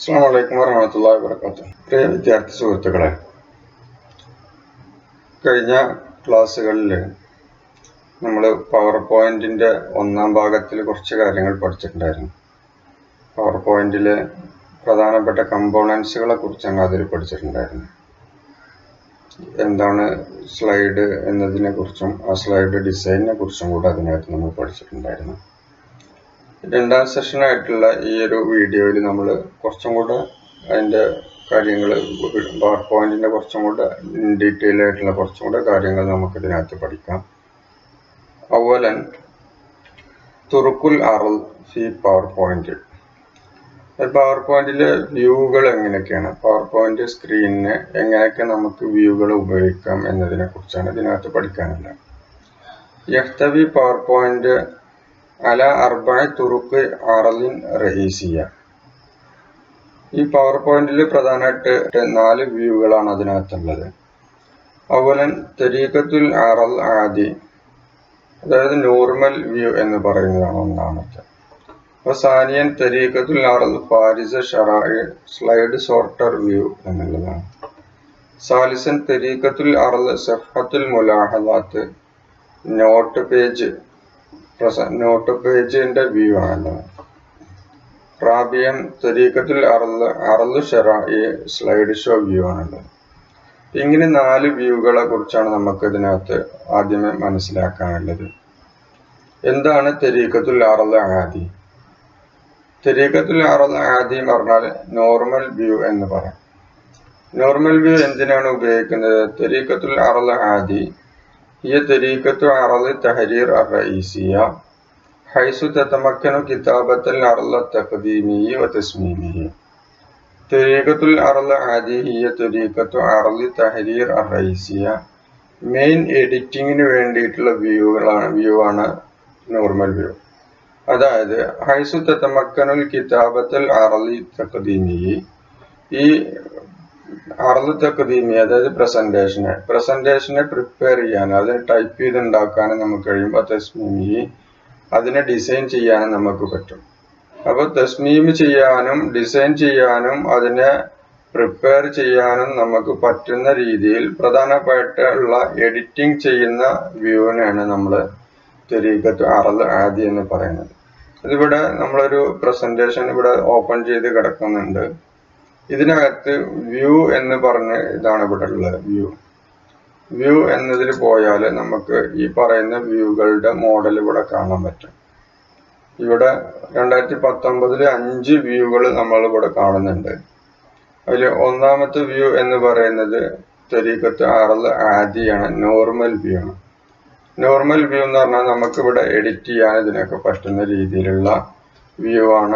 അസ്സാം വലൈക്കും വറഹമത്തല്ലാ വാബർക്കാത്തു പ്രിയ വിദ്യാർത്ഥി സുഹൃത്തുക്കളെ കഴിഞ്ഞ ക്ലാസ്സുകളിൽ നമ്മൾ പവർ പോയിന്റിൻ്റെ ഒന്നാം ഭാഗത്തിൽ കുറച്ച് കാര്യങ്ങൾ പഠിച്ചിട്ടുണ്ടായിരുന്നു പവർ പോയിന്റിലെ പ്രധാനപ്പെട്ട കമ്പോണൻസുകളെ കുറിച്ചാണ് അതിൽ പഠിച്ചിട്ടുണ്ടായിരുന്നത് എന്താണ് സ്ലൈഡ് എന്നതിനെ കുറിച്ചും ആ സ്ലൈഡ് ഡിസൈനിനെ കുറിച്ചും കൂടെ അതിനകത്ത് നമ്മൾ പഠിച്ചിട്ടുണ്ടായിരുന്നു രണ്ടാം സെഷനായിട്ടുള്ള ഈ ഒരു വീഡിയോയിൽ നമ്മൾ കുറച്ചും കൂടെ അതിൻ്റെ കാര്യങ്ങൾ പവർ പോയിന്റിൻ്റെ കുറച്ചും കൂടെ ഡീറ്റെയിൽ ആയിട്ടുള്ള കുറച്ചും കൂടെ കാര്യങ്ങൾ നമുക്ക് ഇതിനകത്ത് പഠിക്കാം അവലൻ തുറുക്കുൽ അറൽ ഫി പവർ പോയിന്റ് പവർ പോയിന്റിലെ വ്യൂകൾ എങ്ങനെയൊക്കെയാണ് പവർ പോയിന്റ് സ്ക്രീനിന് എങ്ങനെയൊക്കെ നമുക്ക് വ്യൂകൾ ഉപയോഗിക്കാം എന്നതിനെ കുറിച്ചാണ് ഇതിനകത്ത് പഠിക്കാനുള്ളത് യഹ്തവി പവർ പോയിന്റ് അല അർബഴ തുറുക്ക് അറലിൻ റഹീസിയ ഈ പവർ പോയിന്റിൽ പ്രധാനമായിട്ട് നാല് വ്യൂകളാണ് അതിനകത്തുള്ളത് അവലൻ തെരീക്കത്തുൽ അറൽ ആദി അതായത് നോർമൽ വ്യൂ എന്ന് പറയുന്നതാണ് ഒന്നാമത്തെ അപ്പോൾ സാനിയൻ തെരീക്കത്തുൽ അറൽ ഫാരിസ ഷറായി സ്ലൈഡ് സോർട്ടർ വ്യൂ എന്നുള്ളതാണ് സാലിസൻ തെരീക്കത്തുൽ അറൽ സഫത്തുൽ മുലാഹലാത്ത് നോട്ട് പേജ് നോട്ട് പേജിന്റെ വ്യൂ ആണ് റാബിയൻ തരീക്കത്തിൽ അറല് അറല് ഷെറായി സ്ലൈഡ് ഷോ വ്യൂ ആണുള്ളത് ഇങ്ങനെ നാല് വ്യൂകളെ കുറിച്ചാണ് നമുക്ക് ഇതിനകത്ത് ആദ്യമേ മനസ്സിലാക്കാനുള്ളത് എന്താണ് തെരീക്കത്തുൽ അറല് ആദി തെരീക്കത്തുൽ അറല് ആദി എന്ന് പറഞ്ഞാൽ നോർമൽ വ്യൂ എന്ന് പറയാം നോർമൽ വ്യൂ എന്തിനാണ് ഉപയോഗിക്കുന്നത് തെരീക്കത്തുൽ അറല് ആദി هي طريقة عرض تحرير الرئيسية حيث تتمكن كتابة العرض التقديمي وتصميمه طريقة العرض عادي هي طريقة عرض تحرير الرئيسية മെയിൻ എഡിറ്റിങ്ങിന് വേണ്ടിയിട്ടുള്ള വ്യൂകളാണ് വ്യൂ ആണ് നോർമൽ വ്യൂ അതായത് ഹൈസു തത്തമക്കനുൽ കിതാബത്തൽ അറലി തക്കദീമി ഈ അറല് തക്കദീമി അതായത് പ്രസന്റേഷനെ പ്രസന്റേഷനെ പ്രിപ്പയർ ചെയ്യാൻ അതിനെ ടൈപ്പ് ചെയ്ത് ഉണ്ടാക്കാനും നമുക്ക് കഴിയും അപ്പോൾ തസ്മീമി അതിനെ ഡിസൈൻ ചെയ്യാനും നമുക്ക് പറ്റും അപ്പോൾ തസ്മീം ചെയ്യാനും ഡിസൈൻ ചെയ്യാനും അതിനെ പ്രിപ്പയർ ചെയ്യാനും നമുക്ക് പറ്റുന്ന രീതിയിൽ പ്രധാനപ്പെട്ടുള്ള എഡിറ്റിംഗ് ചെയ്യുന്ന വ്യൂവിനെയാണ് നമ്മൾ തെരീക്കത്ത് അറൽ ആദി എന്ന് പറയുന്നത് ഇതിവിടെ നമ്മളൊരു പ്രസന്റേഷൻ ഇവിടെ ഓപ്പൺ ചെയ്ത് കിടക്കുന്നുണ്ട് ഇതിനകത്ത് വ്യൂ എന്ന് പറഞ്ഞ് ഇതാണ് ഇവിടെ ഉള്ളത് വ്യൂ വ്യൂ എന്നതിൽ പോയാൽ നമുക്ക് ഈ പറയുന്ന വ്യൂകളുടെ മോഡൽ ഇവിടെ കാണാൻ പറ്റും ഇവിടെ രണ്ടായിരത്തി പത്തൊമ്പതില് അഞ്ച് വ്യൂകൾ നമ്മൾ ഇവിടെ കാണുന്നുണ്ട് അതിൽ ഒന്നാമത്തെ വ്യൂ എന്ന് പറയുന്നത് തെരീക്കത്ത് ആറൽ ആദിയാണ് നോർമൽ വ്യൂ ആണ് നോർമൽ വ്യൂ എന്ന് പറഞ്ഞാൽ നമുക്ക് ഇവിടെ എഡിറ്റ് ചെയ്യാൻ ഇതിനൊക്കെ പറ്റുന്ന രീതിയിലുള്ള വ്യൂ ആണ്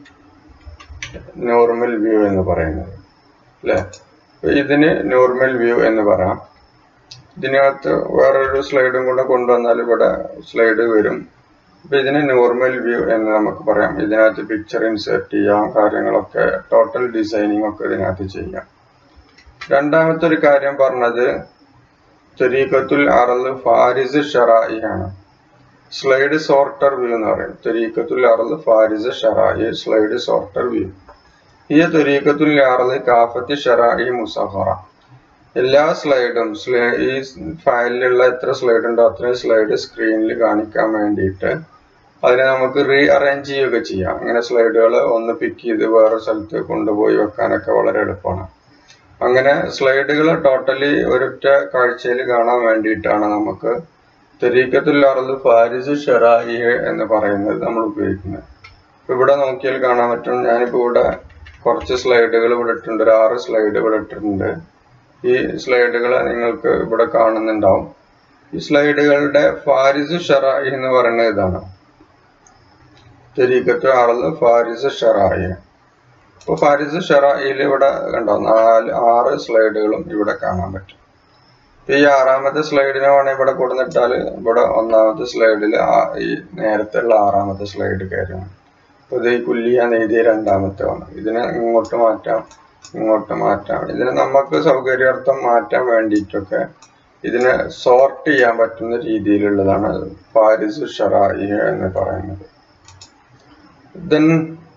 നോർമൽ വ്യൂ എന്ന് പറയുന്നത് അല്ലേ ഇതിന് നോർമൽ വ്യൂ എന്ന് പറയാം ഇതിനകത്ത് വേറൊരു സ്ലൈഡും കൂടെ കൊണ്ടുവന്നാൽ ഇവിടെ സ്ലൈഡ് വരും അപ്പൊ ഇതിന് നോർമൽ വ്യൂ എന്ന് നമുക്ക് പറയാം ഇതിനകത്ത് പിക്ചർ ഇൻസേർട്ട് ചെയ്യാം കാര്യങ്ങളൊക്കെ ടോട്ടൽ ഡിസൈനിങ് ഒക്കെ ഇതിനകത്ത് ചെയ്യാം രണ്ടാമത്തെ ഒരു കാര്യം പറഞ്ഞത് തെരീക്കത്തുൽ അറൽ ഫാരിസ് ഷറായി ആണ് സ്ലൈഡ് സോർട്ടർ വ്യൂ എന്ന് പറയും തെരീക്കത്തുൽ അറൽ ഫാരിസ് ഷറായി സ്ലൈഡ് സോർട്ടർ വ്യൂ ഈ തെരീക്കത്തുൽ അറൽ കാഫത്ത് ഷറായി മുസഫറ എല്ലാ സ്ലൈഡും ഈ ഫയലിലുള്ള എത്ര സ്ലൈഡ് ഉണ്ടോ അത്രയും സ്ലൈഡ് സ്ക്രീനിൽ കാണിക്കാൻ വേണ്ടിയിട്ട് അതിനെ നമുക്ക് റീ അറേഞ്ച് ചെയ്യുകയൊക്കെ ചെയ്യാം അങ്ങനെ സ്ലൈഡുകൾ ഒന്ന് പിക്ക് ചെയ്ത് വേറെ സ്ഥലത്ത് കൊണ്ടുപോയി വെക്കാനൊക്കെ വളരെ എളുപ്പമാണ് അങ്ങനെ സ്ലൈഡുകൾ ടോട്ടലി ഒരൊറ്റ കാഴ്ചയിൽ കാണാൻ വേണ്ടിയിട്ടാണ് നമുക്ക് തെരീക്കത്തുല്ലാറത് ഫാരിസ് ഷെറായി എന്ന് പറയുന്നത് നമ്മൾ ഉപയോഗിക്കുന്നത് ഇവിടെ നോക്കിയാൽ കാണാൻ പറ്റും ഞാനിപ്പോൾ ഇവിടെ കുറച്ച് സ്ലൈഡുകൾ ഇവിടെ ഇട്ടിട്ടുണ്ട് ഒരു ആറ് സ്ലൈഡ് ഇവിടെ ഇട്ടിട്ടുണ്ട് ഈ സ്ലൈഡുകൾ നിങ്ങൾക്ക് ഇവിടെ കാണുന്നുണ്ടാവും ഈ സ്ലൈഡുകളുടെ ഫാരിസ് ഷറായി എന്ന് പറയുന്നത് ഇതാണ് തെരീക്കത്ത് ആറത് ഫാരിസ് ഷറായി അപ്പോൾ ഫാരിസ് ഷറായിൽ ഇവിടെ കണ്ടോ നാല് ആറ് സ്ലൈഡുകളും ഇവിടെ കാണാൻ പറ്റും ഈ ആറാമത്തെ സ്ലൈഡിനെ വേണമെങ്കിൽ ഇവിടെ കൊടുന്നിട്ടാൽ ഇവിടെ ഒന്നാമത്തെ സ്ലൈഡിൽ ഈ നേരത്തെ ഉള്ള ആറാമത്തെ സ്ലൈഡ് കയറുകയാണ് അപ്പോൾ ഇത് ഈ കുല്ലിയ നെയ്തിയ രണ്ടാമത്തെ ആണ് ഇതിനെ ഇങ്ങോട്ട് മാറ്റാം ഇങ്ങോട്ട് മാറ്റാം ഇതിന് നമുക്ക് സൗകര്യാർത്ഥം മാറ്റാൻ വേണ്ടിയിട്ടൊക്കെ ഇതിനെ സോർട്ട് ചെയ്യാൻ പറ്റുന്ന രീതിയിലുള്ളതാണ് പാരിസ് ഷറായി എന്ന് പറയുന്നത് ദെൻ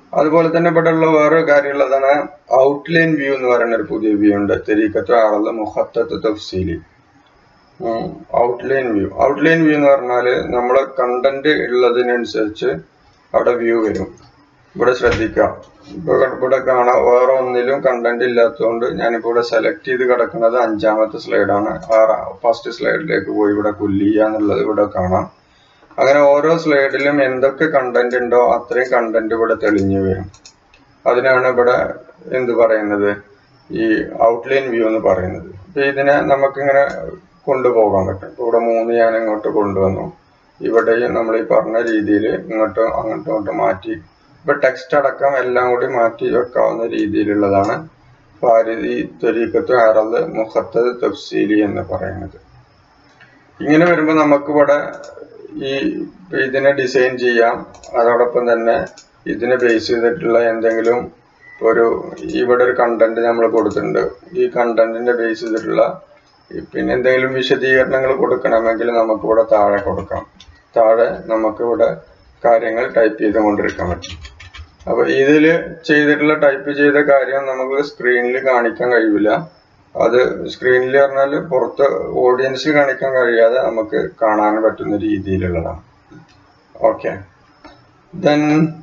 അതുപോലെ തന്നെ ഇവിടെ ഉള്ള വേറെ കാര്യമുള്ളതാണ് ഔട്ട്ലൈൻ വ്യൂ എന്ന് പറയുന്ന ഒരു പുതിയ വ്യൂ ഉണ്ട് തെരീക്കത്ത് ആറുള്ള മുഹത്തത്ത് തഫ്സീലി ഔട്ട്ലൈൻ വ്യൂ ഔട്ട്ലൈൻ വ്യൂ എന്ന് പറഞ്ഞാൽ നമ്മളെ കണ്ടന്റ് ഉള്ളതിനനുസരിച്ച് അവിടെ വ്യൂ വരും ഇവിടെ ശ്രദ്ധിക്കാം ഇപ്പൊ ഇവിടെ കാണാം വേറെ ഒന്നിലും കണ്ടന്റ് ഇല്ലാത്തതുകൊണ്ട് ഞാനിപ്പോ ഇവിടെ സെലക്ട് ചെയ്ത് കിടക്കുന്നത് അഞ്ചാമത്തെ സ്ലൈഡാണ് ഫസ്റ്റ് സ്ലൈഡിലേക്ക് പോയി ഇവിടെ കുല്ലിയ എന്നുള്ളത് ഇവിടെ കാണാം അങ്ങനെ ഓരോ സ്ലൈഡിലും എന്തൊക്കെ കണ്ടന്റ് ഉണ്ടോ അത്രയും കണ്ടന്റ് ഇവിടെ തെളിഞ്ഞു വരും അതിനാണ് ഇവിടെ എന്ത് പറയുന്നത് ഈ ഔട്ട്ലൈൻ വ്യൂ എന്ന് പറയുന്നത് അപ്പൊ ഇതിനെ നമുക്കിങ്ങനെ കൊണ്ടുപോകാൻ പറ്റും ഇപ്പൊ ഇവിടെ മൂന്ന് ഞാൻ ഇങ്ങോട്ട് കൊണ്ടുവന്നു ഇവിടെയും നമ്മൾ ഈ പറഞ്ഞ രീതിയിൽ ഇങ്ങോട്ടും അങ്ങോട്ടും ഇങ്ങോട്ടും മാറ്റി ഇപ്പൊ ടെക്സ്റ്റ് അടക്കം എല്ലാം കൂടി മാറ്റി വെക്കാവുന്ന രീതിയിലുള്ളതാണ് ഫാരിദി ത്വരീക്കത്ത് ആറത് മുഹത്തത് തഫ്സീലി എന്ന് പറയുന്നത് ഇങ്ങനെ വരുമ്പോൾ നമുക്ക് ഇവിടെ ഈ ഇതിനെ ഡിസൈൻ ചെയ്യാം അതോടൊപ്പം തന്നെ ഇതിനെ ബേസ് ചെയ്തിട്ടുള്ള എന്തെങ്കിലും ഒരു ഇവിടെ ഒരു കണ്ടന്റ് നമ്മൾ കൊടുത്തിട്ടുണ്ട് ഈ കണ്ടന്റിന്റെ ബേസ് ചെയ്തിട്ടുള്ള പിന്നെ എന്തെങ്കിലും വിശദീകരണങ്ങൾ കൊടുക്കണമെങ്കിൽ നമുക്ക് ഇവിടെ താഴെ കൊടുക്കാം താഴെ നമുക്ക് ഇവിടെ കാര്യങ്ങൾ ടൈപ്പ് ചെയ്തുകൊണ്ടിരിക്കാൻ പറ്റും അപ്പൊ ഇതിൽ ചെയ്തിട്ടുള്ള ടൈപ്പ് ചെയ്ത കാര്യം നമുക്ക് സ്ക്രീനിൽ കാണിക്കാൻ കഴിയില്ല അത് സ്ക്രീനിൽ പറഞ്ഞാൽ പുറത്ത് ഓഡിയൻസിൽ കാണിക്കാൻ കഴിയാതെ നമുക്ക് കാണാൻ പറ്റുന്ന രീതിയിലുള്ളതാണ് ഓക്കെ ദെൻ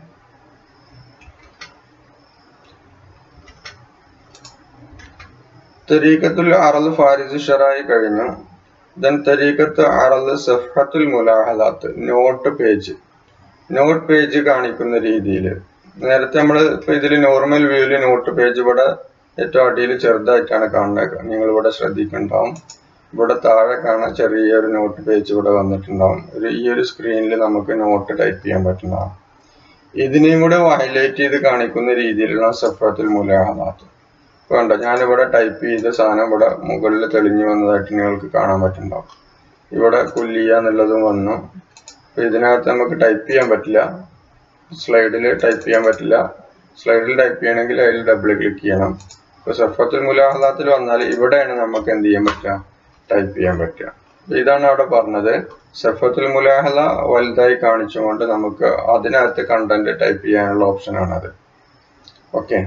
തരീക്കത്തുൽ അറൽ ഫാരിസ് ഷറായി കഴിഞ്ഞു ദെൻ തരീക്കത്ത് അറൽ സഫത്തുൽ മുലാഹലാത്ത് നോട്ട് പേജ് നോട്ട് പേജ് കാണിക്കുന്ന രീതിയിൽ നേരത്തെ നമ്മൾ ഇപ്പൊ ഇതിൽ നോർമൽ വ്യൂവിൽ നോട്ട് പേജ് ഇവിടെ ഏറ്റവും അടിയിൽ ചെറുതായിട്ടാണ് കാണുന്നത് നിങ്ങൾ ഇവിടെ ശ്രദ്ധിക്കുന്നുണ്ടാവും ഇവിടെ താഴെ കാണാൻ ചെറിയൊരു നോട്ട് പേജ് ഇവിടെ വന്നിട്ടുണ്ടാവും ഒരു ഈ ഒരു സ്ക്രീനിൽ നമുക്ക് നോട്ട് ടൈപ്പ് ചെയ്യാൻ പറ്റുന്നതാണ് ഇതിനെയും കൂടെ ഹൈലൈറ്റ് ചെയ്ത് കാണിക്കുന്ന രീതിയിലുള്ള സഫത്തുൽ മുലാഹലാത്ത് വേണ്ട ഞാനിവിടെ ടൈപ്പ് ചെയ്ത സാധനം ഇവിടെ മുകളിൽ തെളിഞ്ഞു വന്നതായിട്ട് നിങ്ങൾക്ക് കാണാൻ പറ്റുന്നുണ്ടാവും ഇവിടെ കുല്ലിയ എന്നുള്ളതും വന്നു അപ്പൊ ഇതിനകത്ത് നമുക്ക് ടൈപ്പ് ചെയ്യാൻ പറ്റില്ല സ്ലൈഡിൽ ടൈപ്പ് ചെയ്യാൻ പറ്റില്ല സ്ലൈഡിൽ ടൈപ്പ് ചെയ്യണമെങ്കിൽ അതിൽ ഡബിൾ ക്ലിക്ക് ചെയ്യണം ഇപ്പൊ സഫത്തുൽ മുലാഹലാത്തിൽ വന്നാൽ ഇവിടെയാണ് നമുക്ക് എന്ത് ചെയ്യാൻ പറ്റുക ടൈപ്പ് ചെയ്യാൻ പറ്റുക ഇതാണ് അവിടെ പറഞ്ഞത് സഫത്തുൽ മുലാഹല വലുതായി കാണിച്ചുകൊണ്ട് നമുക്ക് അതിനകത്ത് കണ്ടന്റ് ടൈപ്പ് ചെയ്യാനുള്ള ഓപ്ഷൻ ആണത് ഓക്കെ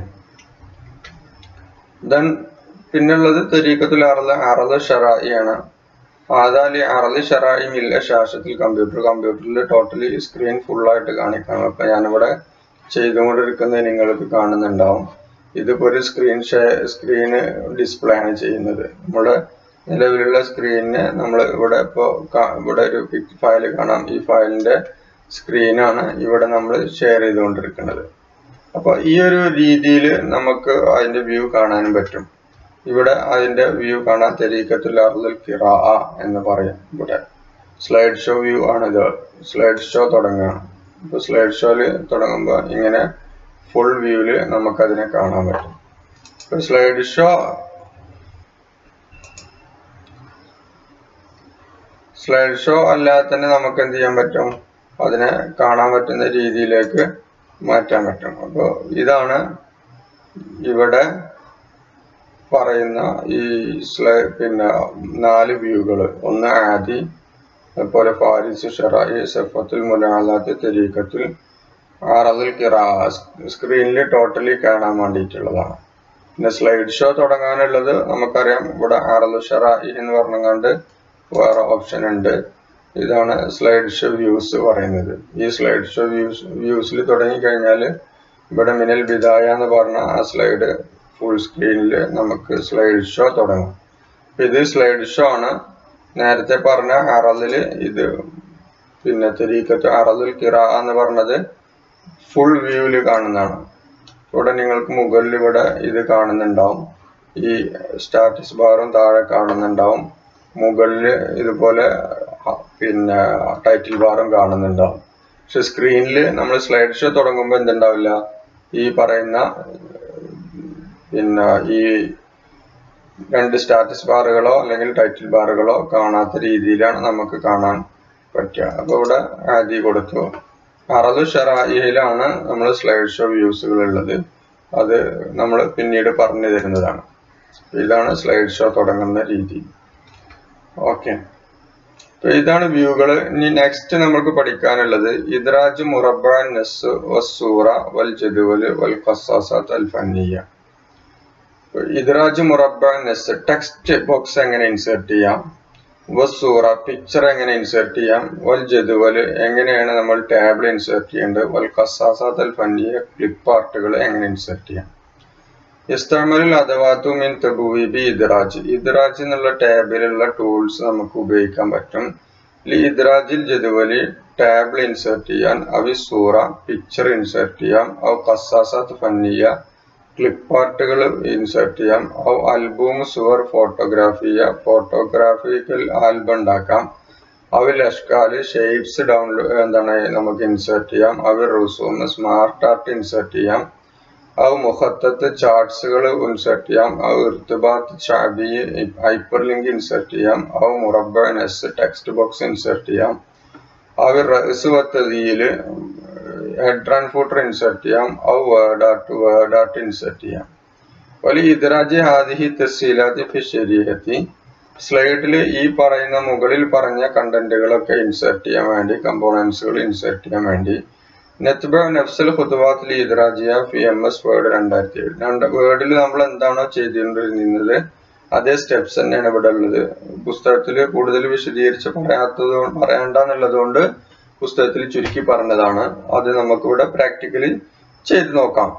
ദെൻ പിന്നുള്ളത് തരീക്കത്തുൽ അറല അറല ഷറായി ആണ് ആദാലി അറലി ഷറായി ഇല്ല ശാസ്ത്രത്തിൽ കമ്പ്യൂട്ടർ കമ്പ്യൂട്ടറിൽ ടോട്ടലി സ്ക്രീൻ ഫുള്ളായിട്ട് കാണിക്കണം അപ്പൊ ഞാനിവിടെ ചെയ്തുകൊണ്ടിരിക്കുന്നത് നിങ്ങൾക്ക് കാണുന്നുണ്ടാവും ഇതിപ്പോ ഒരു സ്ക്രീൻ സ്ക്രീന് ഡിസ്പ്ലേ ആണ് ചെയ്യുന്നത് നമ്മുടെ നിലവിലുള്ള സ്ക്രീനിന് നമ്മൾ ഇവിടെ ഇപ്പോൾ ഇവിടെ ഒരു ഫയൽ കാണാം ഈ ഫയലിന്റെ സ്ക്രീനാണ് ഇവിടെ നമ്മൾ ഷെയർ ചെയ്തുകൊണ്ടിരിക്കുന്നത് അപ്പോൾ ഈ ഒരു രീതിയിൽ നമുക്ക് അതിന്റെ വ്യൂ കാണാനും പറ്റും ഇവിടെ അതിന്റെ വ്യൂ കാണാൻ തെരീക്കത്തുൽ അർദുൽ കിറാ എന്ന് പറയും ഇവിടെ സ്ലൈഡ് ഷോ വ്യൂ ആണിത് സ്ലൈഡ് ഷോ തുടങ്ങുകയാണ് ഇപ്പോൾ സ്ലൈഡ് ഷോയിൽ തുടങ്ങുമ്പോൾ ഇങ്ങനെ ഫുൾ വ്യൂവിൽ നമുക്കതിനെ കാണാൻ പറ്റും ഇപ്പോൾ സ്ലൈഡ് ഷോ സ്ലൈഡ് ഷോ അല്ലാതെ തന്നെ നമുക്ക് എന്ത് ചെയ്യാൻ പറ്റും അതിനെ കാണാൻ പറ്റുന്ന രീതിയിലേക്ക് മാറ്റാൻ പറ്റും അപ്പോൾ ഇതാണ് ഇവിടെ പറയുന്ന ഈ സ്ലൈ പിന്നെ നാല് വ്യൂകൾ ഒന്ന് ആദി അതുപോലെ ഫാരിസ് ഷറായി സഫത്തുൽ മുലാലാത്ത് തെരീക്കത്തുൽ ആറതുൽ കിറാ സ്ക്രീനിൽ ടോട്ടലി കാണാൻ വേണ്ടിയിട്ടുള്ളതാണ് പിന്നെ സ്ലൈഡ് ഷോ തുടങ്ങാനുള്ളത് നമുക്കറിയാം ഇവിടെ ആറതുൽ ഷറായി എന്ന് പറഞ്ഞുകൊണ്ട് വേറെ ഓപ്ഷൻ ഉണ്ട് ഇതാണ് സ്ലൈഡ് ഷോ വ്യൂസ് പറയുന്നത് ഈ സ്ലൈഡ് ഷോ വ്യൂസ് വ്യൂസിൽ തുടങ്ങിക്കഴിഞ്ഞാൽ ഇവിടെ മിനൽ ബിദായ എന്ന് പറഞ്ഞ ആ സ്ലൈഡ് ഫുൾ സ്ക്രീനിൽ നമുക്ക് സ്ലൈഡ് ഷോ തുടങ്ങും ഇത് സ്ലൈഡ് ഷോ ആണ് നേരത്തെ പറഞ്ഞ അറലില് ഇത് പിന്നെ തെരീക്കത്ത് അറലുൽ കിറ എന്ന് പറഞ്ഞത് ഫുൾ വ്യൂവിൽ കാണുന്നതാണ് ഇവിടെ നിങ്ങൾക്ക് മുകളിൽ ഇവിടെ ഇത് കാണുന്നുണ്ടാവും ഈ സ്റ്റാറ്റസ് ബാറും താഴെ കാണുന്നുണ്ടാവും മുകളിൽ ഇതുപോലെ പിന്നെ ടൈറ്റിൽ ബാറും കാണുന്നുണ്ടാവും പക്ഷെ സ്ക്രീനിൽ നമ്മൾ സ്ലൈഡ് ഷോ തുടങ്ങുമ്പോൾ എന്തുണ്ടാവില്ല ഈ പറയുന്ന പിന്നെ ഈ രണ്ട് സ്റ്റാറ്റസ് ബാറുകളോ അല്ലെങ്കിൽ ടൈറ്റിൽ ബാറുകളോ കാണാത്ത രീതിയിലാണ് നമുക്ക് കാണാൻ പറ്റുക അപ്പോൾ ഇവിടെ ആദ്യം കൊടുത്തു അറദു ഷറായിലാണ് നമ്മൾ സ്ലൈഡ് ഷോ വ്യൂസുകൾ ഉള്ളത് അത് നമ്മൾ പിന്നീട് പറഞ്ഞു തരുന്നതാണ് ഇതാണ് സ്ലൈഡ് ഷോ തുടങ്ങുന്ന രീതി ഓക്കെ അപ്പൊ ഇതാണ് വ്യൂകൾ ഇനി നെക്സ്റ്റ് നമുക്ക് പഠിക്കാനുള്ളത് ഇദ്രാജ് മുറബാൻ നസ് വസൂറ വൽ ജദുവൽ വൽ ഖസാസാത്ത് അൽ ഫന്നിയ ഇദ്രാജ് മുറബാൻ നസ് ടെക്സ്റ്റ് ബോക്സ് എങ്ങനെ ഇൻസേർട്ട് ചെയ്യാം വസൂറ പിക്ചർ എങ്ങനെ ഇൻസേർട്ട് ചെയ്യാം വൽ ജദുവൽ എങ്ങനെയാണ് നമ്മൾ ടാബിൾ ഇൻസേർട്ട് ചെയ്യേണ്ടത് വൽ ഖസാസാത്ത് അൽ ഫന്നിയ ക്ലിപ്പ് ആർട്ടുകൾ എങ്ങനെ ഇൻസേർട്ട് ചെയ്യാം ഇസ്തമലിൽ അഥവാത്തു മിൻ തബൂബി ഇദ്രാജ് ഇദ്രാജ് എന്നുള്ള ടാബിലുള്ള ടൂൾസ് നമുക്ക് ഉപയോഗിക്കാൻ പറ്റും ലി ഇദ്രാജിൽ ജദുവലി ടാബിൾ ഇൻസേർട്ട് ചെയ്യാൻ അവി സൂറ പിക്ചർ ഇൻസേർട്ട് ചെയ്യാം ഔ കസാസാത്ത് ഫന്നിയ ക്ലിപ്പ് ആർട്ടുകൾ ഇൻസേർട്ട് ചെയ്യാം ഔ ആൽബം സുവർ ഫോട്ടോഗ്രാഫി ചെയ്യാം ഫോട്ടോഗ്രാഫിക്കൽ ആൽബം ഉണ്ടാക്കാം അവൽ അഷ്കാല് ഷേപ്സ് ഡൗൺലോഡ് എന്താണ് നമുക്ക് ഇൻസേർട്ട് ചെയ്യാം അവർ റൂസൂം സ്മാർട്ട് ആർട്ട് ഇൻസേർട്ട് ചെയ്യാം ഔ മുഖത്തത്ത് ചാർട്സുകൾ ഇൻസേർട്ട് ചെയ്യാം ഔ ഇർത്തിബാത്ത് ഷാബി ഹൈപ്പർ ലിങ്ക് ഇൻസേർട്ട് ചെയ്യാം ഔ മുറബൻ എസ് ടെക്സ്റ്റ് ബോക്സ് ഇൻസേർട്ട് ചെയ്യാം അവർ റസ് വത്തതിയിൽ ഹെഡ് ആൻഡ് ഫൂട്ടർ ഇൻസേർട്ട് ചെയ്യാം ഔ word art word art insert ചെയ്യാം വലി ഇദ്രാജ് ഹാദിഹി തസ്സീലാത്തി ഫി ശരീഹത്തി സ്ലൈഡിൽ ഈ പറയുന്ന മുകളിൽ പറഞ്ഞ കണ്ടന്റുകളൊക്കെ ഇൻസേർട്ട് ചെയ്യാൻ വേണ്ടി കമ്പോണൻസുകൾ ഇൻസേർട്ട് ചെയ്യാൻ വേണ്ടി നെത്ബ നഫ്സൽ ഖുദ്വാത്തിൽ ഇദ്രാജിയ ഫി എം എസ് വേർഡ് രണ്ടായിരത്തി ഏഴ് രണ്ട് വേർഡിൽ നമ്മൾ എന്താണോ ചെയ്തുകൊണ്ടിരുന്നത് അതേ സ്റ്റെപ്സ് തന്നെയാണ് ഇവിടെ ഉള്ളത് പുസ്തകത്തിൽ കൂടുതൽ വിശദീകരിച്ച് പറയാത്തത് പറയണ്ടെന്നുള്ളത് കൊണ്ട് പുസ്തകത്തിൽ ചുരുക്കി പറഞ്ഞതാണ് അത് നമുക്കിവിടെ പ്രാക്ടിക്കലി ചെയ്തു നോക്കാം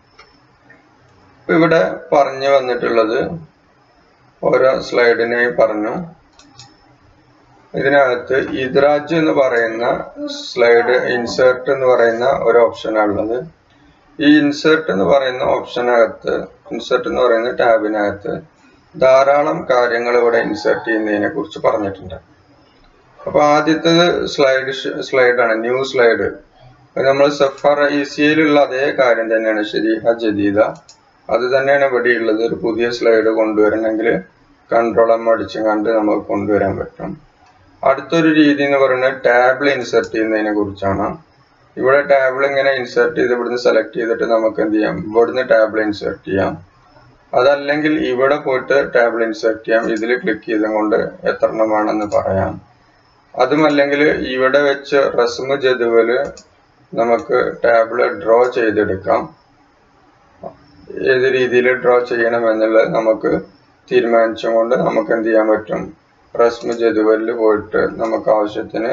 ഇവിടെ പറഞ്ഞു വന്നിട്ടുള്ളത് ഓരോ സ്ലൈഡിനായി പറഞ്ഞു ഇതിനകത്ത് ഇദ്രാജ് എന്ന് പറയുന്ന സ്ലൈഡ് ഇൻസേർട്ട് എന്ന് പറയുന്ന ഒരു ഓപ്ഷനാണുള്ളത് ഈ ഇൻസേർട്ട് എന്ന് പറയുന്ന ഓപ്ഷനകത്ത് ഇൻസേർട്ട് എന്ന് പറയുന്ന ടാബിനകത്ത് ധാരാളം കാര്യങ്ങൾ ഇവിടെ ഇൻസേർട്ട് ചെയ്യുന്നതിനെ കുറിച്ച് പറഞ്ഞിട്ടുണ്ട് അപ്പൊ ആദ്യത്തേത് സ്ലൈഡ് സ്ലൈഡാണ് ന്യൂ സ്ലൈഡ് നമ്മൾ സഫർ ഈസിയിലുള്ള അതേ കാര്യം തന്നെയാണ് ശരീഹ ജദീദ അത് തന്നെയാണ് ഇവിടെ ഉള്ളത് ഒരു പുതിയ സ്ലൈഡ് കൊണ്ടുവരണമെങ്കിൽ കൺട്രോൾ എം അടിച്ചും കണ്ട് നമുക്ക് കൊണ്ടുവരാൻ പറ്റും അടുത്തൊരു രീതി എന്ന് പറയുന്നത് ടാബിൾ ഇൻസെർട്ട് ചെയ്യുന്നതിനെ കുറിച്ചാണ് ഇവിടെ ടാബിൾ ഇങ്ങനെ ഇൻസെർട്ട് ചെയ്ത് ഇവിടുന്ന് സെലക്ട് ചെയ്തിട്ട് നമുക്ക് എന്ത് ചെയ്യാം ഇവിടുന്ന് ടാബിൾ ഇൻസെർട്ട് ചെയ്യാം അതല്ലെങ്കിൽ ഇവിടെ പോയിട്ട് ടാബിൾ ഇൻസെർട്ട് ചെയ്യാം ഇതിൽ ക്ലിക്ക് ചെയ്തുകൊണ്ട് എത്ര എണ്ണമാണെന്ന് പറയാം അതുമല്ലെങ്കിൽ ഇവിടെ വെച്ച് റസ്മ ജതുവല് നമുക്ക് ടാബിള് ഡ്രോ ചെയ്തെടുക്കാം ഏത് രീതിയിൽ ഡ്രോ ചെയ്യണം എന്നുള്ളത് നമുക്ക് തീരുമാനിച്ചുകൊണ്ട് നമുക്ക് എന്ത് ചെയ്യാൻ പറ്റും റസ്മ ജതുവലിൽ പോയിട്ട് നമുക്ക് ആവശ്യത്തിന്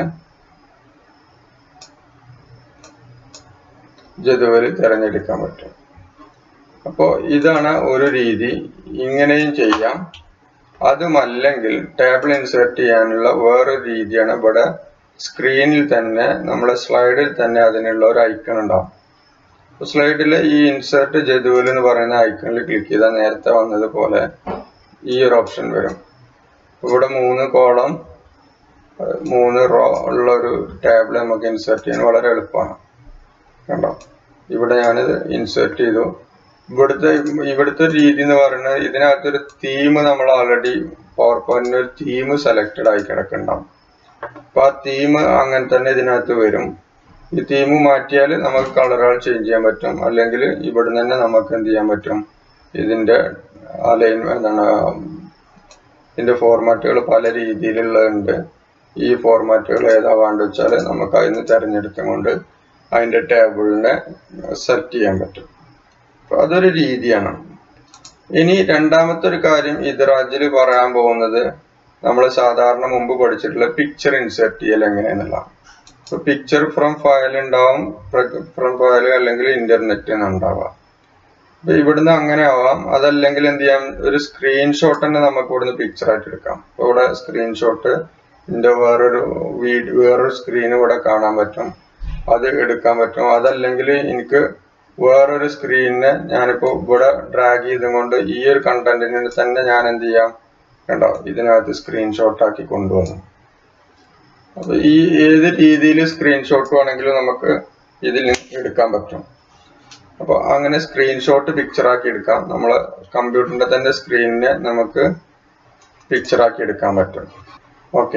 ജതുവല് തിരഞ്ഞെടുക്കാൻ പറ്റും അപ്പോൾ ഇതാണ് ഒരു രീതി ഇങ്ങനെയും ചെയ്യാം അതുമല്ലെങ്കിൽ ടേബിൾ ഇൻസേർട്ട് ചെയ്യാനുള്ള വേറൊരു രീതിയാണ് ഇവിടെ സ്ക്രീനിൽ തന്നെ നമ്മുടെ സ്ലൈഡിൽ തന്നെ അതിനുള്ള ഒരു ഐക്കൺ ഉണ്ടാവും സ്ലൈഡിൽ ഈ ഇൻസേർട്ട് ജതുവൽ എന്ന് പറയുന്ന ഐക്കണിൽ ക്ലിക്ക് ചെയ്താൽ നേരത്തെ വന്നതുപോലെ ഈ ഒരു ഓപ്ഷൻ വരും ഇവിടെ മൂന്ന് കോളം മൂന്ന് റോ ഉള്ള ഒരു ടാബിൾ നമുക്ക് ഇൻസേർട്ട് ചെയ്യാൻ വളരെ എളുപ്പമാണ് കണ്ടോ ഇവിടെ ഞാനിത് ഇൻസേർട്ട് ചെയ്തു ഇവിടുത്തെ ഇവിടുത്തെ രീതി എന്ന് പറയുന്നത് ഇതിനകത്തൊരു തീം നമ്മൾ ഓൾറെഡി പവർ പോയിന്റിന് ഒരു തീം സെലക്റ്റഡ് ആയി കിടക്കുന്നുണ്ടാവും അപ്പൊ ആ തീം അങ്ങനെ തന്നെ ഇതിനകത്ത് വരും ഈ തീം മാറ്റിയാൽ നമുക്ക് കളറുകൾ ചേഞ്ച് ചെയ്യാൻ പറ്റും അല്ലെങ്കിൽ ഇവിടെ തന്നെ നമുക്ക് എന്ത് ചെയ്യാൻ പറ്റും ഇതിന്റെ അലൈൻ എന്താണ് ഇതിന്റെ ഫോർമാറ്റുകൾ പല രീതിയിലുള്ളതുണ്ട് ഈ ഫോർമാറ്റുകൾ ഏതാ വേണ്ട വെച്ചാൽ നമുക്ക് അതിന് തിരഞ്ഞെടുത്തുകൊണ്ട് അതിന്റെ ടേബിളിനെ സെറ്റ് ചെയ്യാൻ പറ്റും അപ്പൊ അതൊരു രീതിയാണ് ഇനി രണ്ടാമത്തെ ഒരു കാര്യം ഇദ്രാജിൽ പറയാൻ പോകുന്നത് നമ്മൾ സാധാരണ മുമ്പ് പഠിച്ചിട്ടുള്ള പിക്ചർ ഇൻസേർട്ട് ചെയ്യൽ എങ്ങനെയെന്നുള്ളതാണ് ഇപ്പൊ പിക്ചർ ഫ്രം ഫയൽ ഉണ്ടാവും ഫ്രം ഫയൽ അല്ലെങ്കിൽ ഇന്റർനെറ്റ് എന്നുണ്ടാവാം അപ്പൊ ഇവിടുന്ന് അങ്ങനെ ആവാം അതല്ലെങ്കിൽ എന്ത് ചെയ്യാം ഒരു സ്ക്രീൻഷോട്ട് തന്നെ നമുക്ക് ഇവിടുന്ന് പിക്ചർ ആയിട്ട് എടുക്കാം അപ്പൊ ഇവിടെ സ്ക്രീൻഷോട്ട് ഇതിന്റെ വേറൊരു വീഡിയോ വേറൊരു സ്ക്രീൻ ഇവിടെ കാണാൻ പറ്റും അത് എടുക്കാൻ പറ്റും അതല്ലെങ്കിൽ എനിക്ക് വേറൊരു സ്ക്രീനിനെ ഞാനിപ്പോ ഇവിടെ ഡ്രാഗ് ചെയ്തുകൊണ്ട് ഈ ഒരു കണ്ടന്റിന് തന്നെ ഞാൻ എന്ത് ചെയ്യാം കണ്ടോ ഇതിനകത്ത് സ്ക്രീൻഷോട്ട് ആക്കി കൊണ്ടുവന്നു അപ്പൊ ഈ ഏത് രീതിയിൽ സ്ക്രീൻഷോട്ട് വേണമെങ്കിലും നമുക്ക് ഇതിൽ എടുക്കാൻ പറ്റും അപ്പോൾ അങ്ങനെ സ്ക്രീൻഷോട്ട് പിക്ചർ ആക്കി എടുക്കാം നമ്മൾ കമ്പ്യൂട്ടറിന്റെ തന്നെ സ്ക്രീനിനെ നമുക്ക് പിക്ചർ ആക്കി എടുക്കാൻ പറ്റും ഓക്കെ